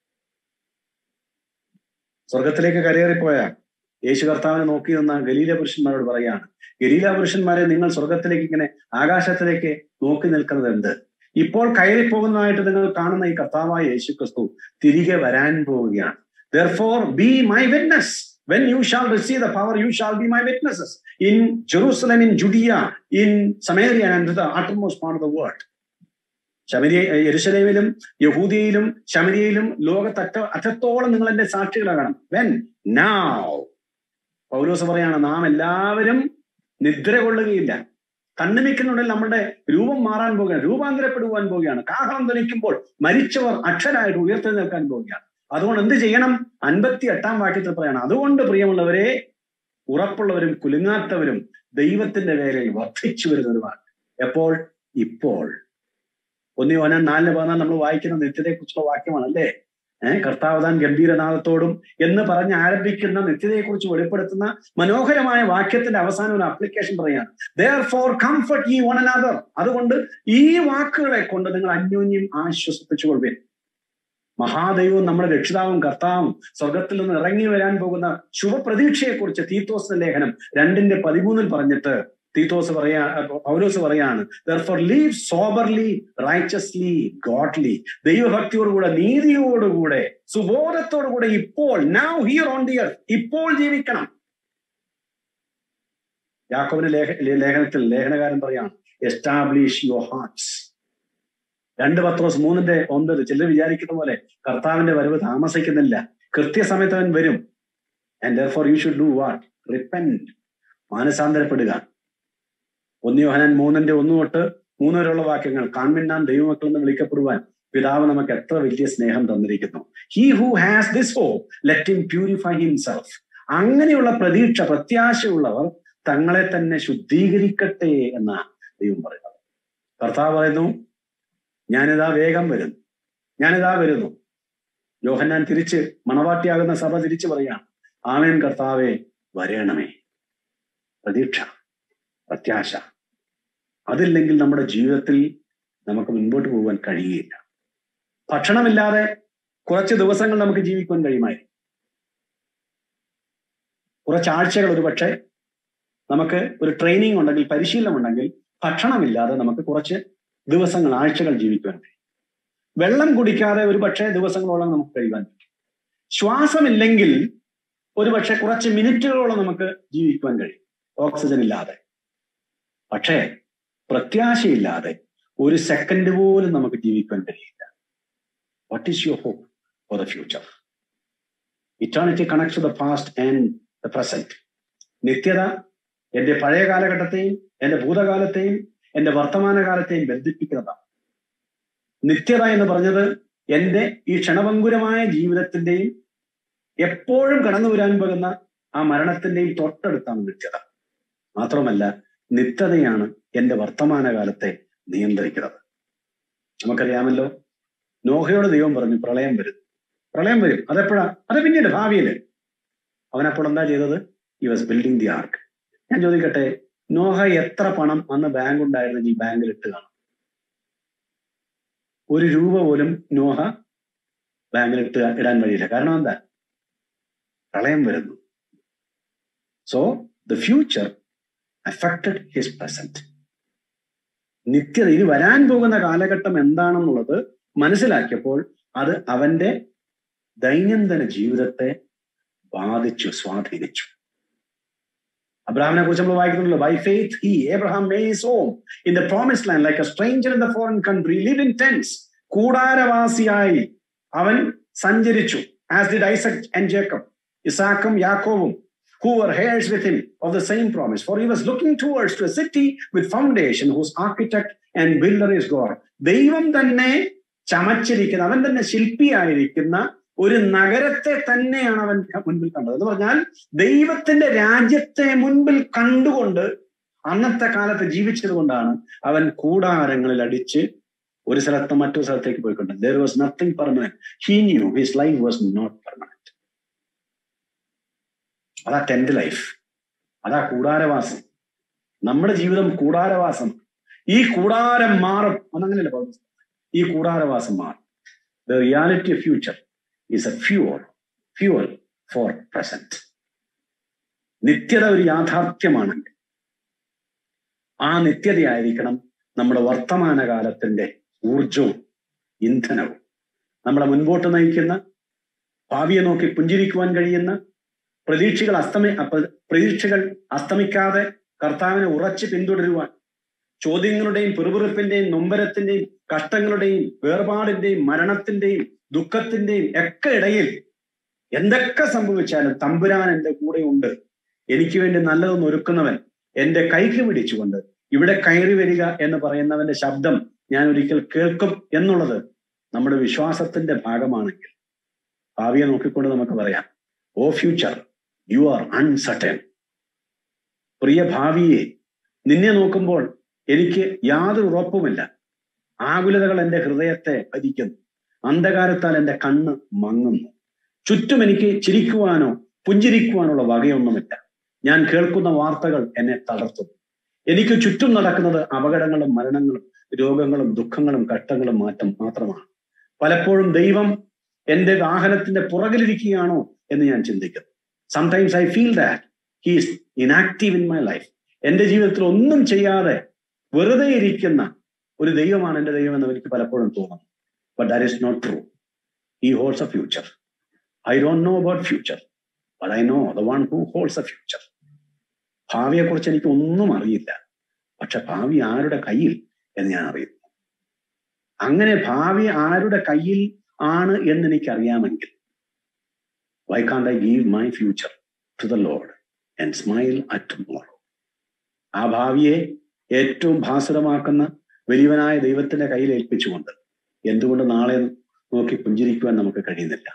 സ്വർഗത്തിലേക്ക് കരയേറിപ്പോയ യേശു കർത്താവിനെ നോക്കി നിന്ന ഗലീല പുരുഷന്മാരോട് പറയാണ് ഗലീല പുരുഷന്മാരെ നിങ്ങൾ സ്വർഗത്തിലേക്ക് ഇങ്ങനെ ആകാശത്തിലേക്ക് നോക്കി നിൽക്കുന്നത് എന്ത് ഇപ്പോൾ കയറിപ്പോകുന്നതായിട്ട് നിങ്ങൾ കാണുന്ന ഈ കർത്താവായ യേശു ക്രിസ്തു തിരികെ വരാൻ പോവുകയാണ് therefore be my witness when you shall receive the power, you shall be my witnesses in Jerusalem, in Judea, in Samaria, and to the uttermost part of the world. ശമരിയ യെരുശലേമിലും യഹൂദിയയിലും ശമരിയയിലും ലോകത്തറ്റ അറ്റത്തോളം നിങ്ങൾ എന്റെ സാക്ഷികളാകണം വെൻ നാവ് പൗലോസ് പറയാണ് നാം എല്ലാവരും നിദ്ര കൊള്ളുകയില്ല കണ്ണുമിക്കുന്നുണ്ടെങ്കിൽ നമ്മുടെ രൂപം മാറാൻ പോവുകയാണ് രൂപാന്തരപ്പെടുവാൻ പോവുകയാണ് കാഹളം ധനിക്കുമ്പോൾ മരിച്ചവർ അക്ഷരായിട്ട് ഉയർത്തെഴുന്നേൽക്കാൻ പോവുകയാണ് അതുകൊണ്ട് എന്ത് ചെയ്യണം അൻപത്തി എട്ടാം വാക്യത്തിൽ പറയണം അതുകൊണ്ട് പ്രിയമുള്ളവരെ ഉറപ്പുള്ളവരും കുലുങ്ങാത്തവരും ദൈവത്തിന്റെ വേലയിൽ വർദ്ധിച്ചു വരുന്നവരുമാണ് എപ്പോൾ ഇപ്പോൾ ഒന്നി ഓനാൻ നാലിന് പതിനാല് നമ്മൾ വായിക്കുന്ന നിത്യതയെക്കുറിച്ചുള്ള വാക്യമാണ് അല്ലേ ഏഹ് കർത്താവതാൻ ഗംഭീരനാഥത്തോടും എന്ന് പറഞ്ഞ് ആരംഭിക്കുന്ന നിത്യതയെക്കുറിച്ച് വെളിപ്പെടുത്തുന്ന മനോഹരമായ വാക്യത്തിന്റെ അവസാനം ഒരു അപ്ലിക്കേഷൻ പറയാണ് ദർ ഫോർ കംഫർട്ട് ഈ വൺ അനദർ അതുകൊണ്ട് ഈ വാക്കുകളെ കൊണ്ട് നിങ്ങൾ അന്യോന്യം ആശ്വസിപ്പിച്ചുകൊള്ളുവേൻ മഹാദൈവവും നമ്മുടെ രക്ഷിതാവും കർത്താവും സ്വർഗത്തിൽ നിന്ന് ഇറങ്ങി വരാൻ പോകുന്ന ശുഭപ്രതീക്ഷയെക്കുറിച്ച് തീത്തോസിന്റെ ലേഖനം രണ്ടിന്റെ പതിമൂന്നിൽ പറഞ്ഞിട്ട് തീത്തോസ് പറയാ പൗലോസ് പറയാണ് therefore live soberly righteously godly ദൈവഭക്തിയോടുകൂടെ നീതിയോടുകൂടെ സുബോധത്തോടുകൂടെ ഇപ്പോൾ നൗ ഹിയർ ഓൺ ദിയർ ഇപ്പോൾ ജീവിക്കണം യാക്കോവിന്റെ ലേഖ ലേഖനത്തിൽ ലേഖനകാരൻ പറയാണ് എസ്റ്റാബ്ലിഷ് യുവർ ഹാർട്ട്സ് രണ്ട് പത്രോസ് മൂന്നിന്റെ ഒമ്പത് ചിലർ വിചാരിക്കുന്ന പോലെ കർത്താവിന്റെ വരവ് താമസിക്കുന്നില്ല കൃത്യസമയത്ത് അവൻ വരും and for you should do what repent മാനസാന്തരപ്പെടുക ഒന്ന് യോഹനാൻ മൂന്നിന്റെ ഒന്ന് തൊട്ട് മൂന്ന് വരെയുള്ള വാക്യങ്ങൾ കാൺമിന്നാൻ ദൈവമക്കൾ എന്ന് വിളിക്കപ്പെടുവാൻ പിതാവ് നമുക്ക് എത്ര വലിയ സ്നേഹം തന്നിരിക്കുന്നു he who has this hope let him purify himself അങ്ങനെയുള്ള പ്രതീക്ഷ പ്രത്യാശയുള്ളവർ തങ്ങളെ തന്നെ ശുദ്ധീകരിക്കട്ടെ എന്ന ദൈവം പറയുന്നത് കർത്താവ് പറയുന്നു ഞാനിതാ വേഗം വരുന്നു ഞാനിതാ വരുന്നു യോഹന്നാൻ തിരിച്ച് മണവാട്ടിയാകുന്ന സഭ തിരിച്ചു പറയാണ് ആമേൻ കർത്താവെ വരേണമേ പ്രതീക്ഷ പ്രത്യാശ അതില്ലെങ്കിൽ നമ്മുടെ ജീവിതത്തിൽ നമുക്ക് മുൻപോട്ട് പോകാൻ കഴിയുകയില്ല ഭക്ഷണമില്ലാതെ കുറച്ച് ദിവസങ്ങൾ നമുക്ക് ജീവിക്കുവാൻ കഴിയുമായിരിക്കും കുറച്ച് ആഴ്ചകൾ ഒരു പക്ഷേ നമുക്ക് ഒരു ട്രെയിനിങ് ഉണ്ടെങ്കിൽ പരിശീലനം ഉണ്ടെങ്കിൽ ഭക്ഷണമില്ലാതെ നമുക്ക് കുറച്ച് ദിവസങ്ങൾ ആഴ്ചകൾ ജീവിക്കുവാൻ കഴിയും വെള്ളം കുടിക്കാതെ ഒരു പക്ഷേ ദിവസങ്ങളോളം നമുക്ക് കഴിയുവാൻ പറ്റും ശ്വാസമില്ലെങ്കിൽ ഒരു പക്ഷെ കുറച്ച് മിനിറ്റുകളോളം നമുക്ക് ജീവിക്കുവാൻ കഴിയും ഓക്സിജൻ ഇല്ലാതെ പക്ഷേ പ്രത്യാശയില്ലാതെ ഒരു സെക്കൻഡ് പോലും നമുക്ക് ജീവിക്കാൻ കഴിയില്ല what is your hope for the future eternity connect to the past and the present നിത്യത എന്റെ പഴയ കാലഘട്ടത്തെയും എന്റെ ഭൂതകാലത്തെയും എന്റെ വർത്തമാനകാലത്തെയും ബന്ധിപ്പിക്കുന്നതാണ് നിത്യത എന്ന് പറഞ്ഞത് എന്റെ ഈ ക്ഷണഭങ്കുരമായ ജീവിതത്തിന്റെയും എപ്പോഴും കടന്നു വരാൻ പോകുന്ന ആ മരണത്തിന്റെയും തൊട്ടടുത്താണ് നിത്യത മാത്രമല്ല നിത്യതയാണ് എന്റെ വർത്തമാനകാലത്തെ നിയന്ത്രിക്കുന്നത് നമുക്കറിയാമല്ലോ നോഹയോട് ദൈവം പറഞ്ഞു പ്രളയം വരും പ്രളയം വരും അതെപ്പോഴാ അത് പിന്നീട് ഭാവിയിൽ അവനപ്പോൾ എന്താ ചെയ്തത് ഈ വാസ് ബിൽഡിംഗ് ദി ആർക്ക് ഞാൻ ചോദിക്കട്ടെ നോഹ എത്ര പണം അന്ന് ബാങ്ക് ഉണ്ടായിരുന്നെങ്കിൽ ഈ ബാങ്കിൽ ഇട്ട് കാണും ഒരു രൂപ പോലും നോഹ ബാങ്കിൽ ഇട്ട് ഇടാൻ വഴിയില്ല കാരണം എന്താ പ്രളയം വരുന്നു so the future affected his present നിത്യത ഇനി വരാൻ പോകുന്ന കാലഘട്ടം എന്താണെന്നുള്ളത് മനസ്സിലാക്കിയപ്പോൾ അത് അവന്റെ ദൈനംദിന ജീവിതത്തെ ബാധിച്ചു സ്വാധീനിച്ചു അബ്രഹാമിനെ കുറിച്ച് നമ്മൾ വായിക്കുന്നുണ്ടല്ലോ by faith he Abraham makes home in the promise land like a stranger in the foreign country live in tents കൂടാരവാസിയായി അവൻ സഞ്ചരിച്ചു as did Isaac and Jacob ഇസാക്കും യാക്കോവും who were heirs with him of the same promise. For he was looking towards to a city with foundation, whose architect and builder is God. ദൈവം തന്നെ ചമച്ചിരിക്കുന്ന അവൻ തന്നെ ശില്പിയായിരിക്കുന്ന ഒരു നഗരത്തെ തന്നെയാണ് അവൻ മുൻപിൽ കണ്ടത് എന്ന് പറഞ്ഞാൽ ദൈവത്തിന്റെ രാജ്യത്തെ മുൻപിൽ കണ്ടുകൊണ്ട് അന്നത്തെ കാലത്ത് ജീവിച്ചത് കൊണ്ടാണ് അവൻ കൂടാരങ്ങളിൽ അടിച്ച് ഒരു സ്ഥലത്ത് മറ്റൊരു സ്ഥലത്തേക്ക് പോയിക്കൊണ്ട് there was nothing permanent he knew his life was not permanent അതാ ടെന്റ് ലൈഫ് അതാ കൂടാരവാസം നമ്മുടെ ജീവിതം കൂടാരവാസം ഈ കൂടാരം മാറും അതങ്ങനെയല്ല പൗലോസ് ഈ കൂടാരവാസം മാറും the reality of future is a fuel fuel for present നിത്യത ഒരു യാഥാർത്ഥ്യമാണെങ്കിൽ ആ നിത്യതയായിരിക്കണം നമ്മുടെ വർത്തമാനകാലത്തിന്റെ ഊർജവും ഇന്ധനവും നമ്മളെ മുൻപോട്ട് നയിക്കുന്ന ഭാവിയെ നോക്കി പുഞ്ചിരിക്കുവാൻ കഴിയുന്ന പ്രതീക്ഷകൾ അസ്തമി പ്രതീക്ഷകൾ അസ്തമിക്കാതെ കർത്താവിനെ ഉറച്ചു പിന്തുടരുവാൻ ചോദ്യങ്ങളുടെയും പിറുപിറുപ്പിന്റെയും നൊമ്പരത്തിന്റെയും കഷ്ടങ്ങളുടെയും വേർപാടിന്റെയും മരണത്തിന്റെയും ദുഃഖത്തിന്റെയും ഒക്കെ ഇടയിൽ എന്തൊക്കെ സംഭവിച്ചാലും തമ്പുരാൻ എൻ്റെ കൂടെ ഉണ്ട് എനിക്ക് വേണ്ടി നല്ലതൊന്ന് ഒരുക്കുന്നവൻ എന്റെ കൈക്ക് പിടിച്ചുകൊണ്ട് ഇവിടെ കയറി വരിക എന്ന് പറയുന്നവന്റെ ശബ്ദം ഞാൻ ഒരിക്കൽ കേൾക്കും എന്നുള്ളത് നമ്മുടെ വിശ്വാസത്തിന്റെ ഭാഗമാണെങ്കിൽ ഭാവിയെ നോക്കിക്കൊണ്ട് നമുക്ക് പറയാം oh future you are uncertain പ്രിയ ഭാവിയെ നിന്നെ നോക്കുമ്പോൾ എനിക്ക് യാതൊരു ഉറപ്പുമില്ല ആകുലതകൾ എൻ്റെ ഹൃദയത്തെ ഭരിക്കുന്നു അന്ധകാരത്താൽ എൻ്റെ കണ്ണ് മങ്ങുന്നു ചുറ്റും എനിക്ക് ചിരിക്കുവാനോ പുഞ്ചിരിക്കുവാനുള്ള വകയൊന്നുമില്ല ഞാൻ കേൾക്കുന്ന വാർത്തകൾ എന്നെ തളർത്തുന്നു എനിക്ക് ചുറ്റും നടക്കുന്നത് അപകടങ്ങളും മരണങ്ങളും രോഗങ്ങളും ദുഃഖങ്ങളും കഷ്ടങ്ങളും മാറ്റം മാത്രമാണ് പലപ്പോഴും ദൈവം എൻ്റെ വാഹനത്തിന്റെ പുറകിലിരിക്കുകയാണോ എന്ന് ഞാൻ ചിന്തിക്കുന്നു sometimes I feel that he's inactive in my life എൻ്റെ ജീവിതത്തിൽ ഒന്നും ചെയ്യാതെ വെറുതെ ഇരിക്കുന്ന ഒരു ദൈവമാണ് എൻ്റെ ദൈവം എന്ന് എനിക്ക് പലപ്പോഴും തോന്നുന്നു but that is not true he holds a future I don't know about future but I know the one who holds a future ഭാവിയെക്കുറിച്ച് എനിക്ക് ഒന്നും അറിയില്ല പക്ഷെ ഭാവി ആരുടെ കയ്യിൽ എന്ന് ഞാൻ അറിയുന്നു അങ്ങനെ ഭാവി ആരുടെ കയ്യിൽ ആണ് എന്ന് എനിക്ക് അറിയാമെങ്കിൽ why can't I give my future to the lord and smile at tomorrow ആ ഭാവിയെ ഏറ്റവും ഭാസുരമാക്കുന്ന വലിയവനായ ദൈവത്തിന്റെ കയ്യിൽ ഏൽപ്പിച്ചുകൊണ്ട് എന്തുകൊണ്ട് നാളെ നോക്കി പുഞ്ചിരിക്കുവാൻ നമുക്ക് കഴിയുന്നില്ല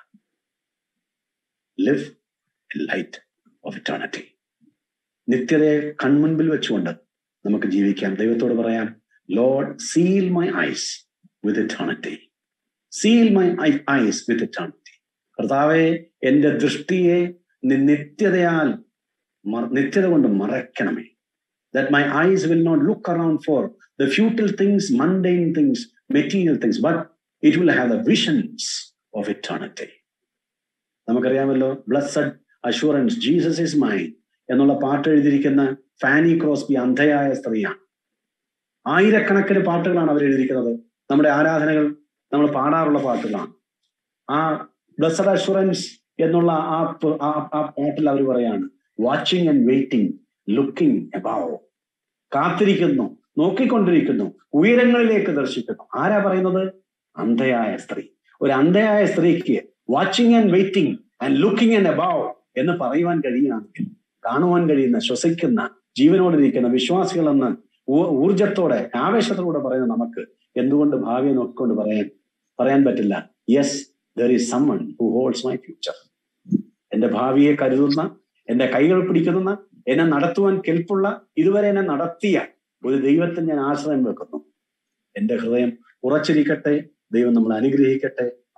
ലിവ് ലൈറ്റ് ഓഫ് ഇറ്റേണിറ്റി നിത്യതയെ കൺമുൻപിൽ വെച്ചുകൊണ്ട് നമുക്ക് ജീവിക്കാം ദൈവത്തോട് പറയാം lord seal my eyes with eternity seal my eyes with eternity കർത്താവെ എന്റെ ദൃഷ്ടിയെ നിത്യതയാൽ നിത്യത കൊണ്ട് മറയ്ക്കണമേ that my eyes will not look around for the futile things mundane things material things but it will have the visions of eternity നമുക്കറിയാമല്ലോ blessed assurance Jesus is mine എന്നുള്ള പാട്ട് എഴുതിയിരിക്കുന്ന ഫാനി ക്രോസ്ബി അന്ധയായ സ്ത്രീയാണ് ആയിരക്കണക്കിന് പാട്ടുകളാണ് അവർ എഴുതിയിരിക്കുന്നത് നമ്മുടെ ആരാധനകൾ നമ്മൾ പാടാറുള്ള പാട്ടുകളാണ് ആ ബ്ലസ്സഡ് അഷുറൻസ് എന്നുള്ള ആ ആ പാട്ടിൽ അവർ പറയാണ് watching and waiting looking above കാത്തിരിക്കുന്നു നോക്കിക്കൊണ്ടിരിക്കുന്നു ഉയരങ്ങളിലേക്ക് ദർശിക്കുന്നു ആരാ പറയുന്നത് അന്ധയായ സ്ത്രീ ഒരു അന്ധയായ സ്ത്രീക്ക് watching and waiting and looking and above എന്ന് പറയുവാൻ കഴിയുകയാണെങ്കിൽ കാണുവാൻ കഴിയുന്ന ശ്വസിക്കുന്ന ജീവനോടിരിക്കുന്ന വിശ്വാസികളെന്ന് ഊർജത്തോടെ ആവേശത്തോടെ പറയുന്ന നമുക്ക് എന്തുകൊണ്ട് ഭാവിയെ നോക്കിക്കൊണ്ട് പറയാൻ പറയാൻ പറ്റില്ല yes there is someone who holds my future എന്റെ ഭാവിയെ കരുതുന്ന എന്റെ കൈകൾ പിടിക്കുന്ന എന്നെ നടത്തുവാൻ കെൽപ്പുള്ള ഇതുവരെ എന്നെ നടത്തിയ ഒരു ദൈവത്തിൽ ഞാൻ ആശ്രയം വെക്കുന്നു എന്റെ ഹൃദയം ഉറച്ചിരിക്കട്ടെ ദൈവം നമ്മൾ അനുഗ്രഹിക്കട്ടെ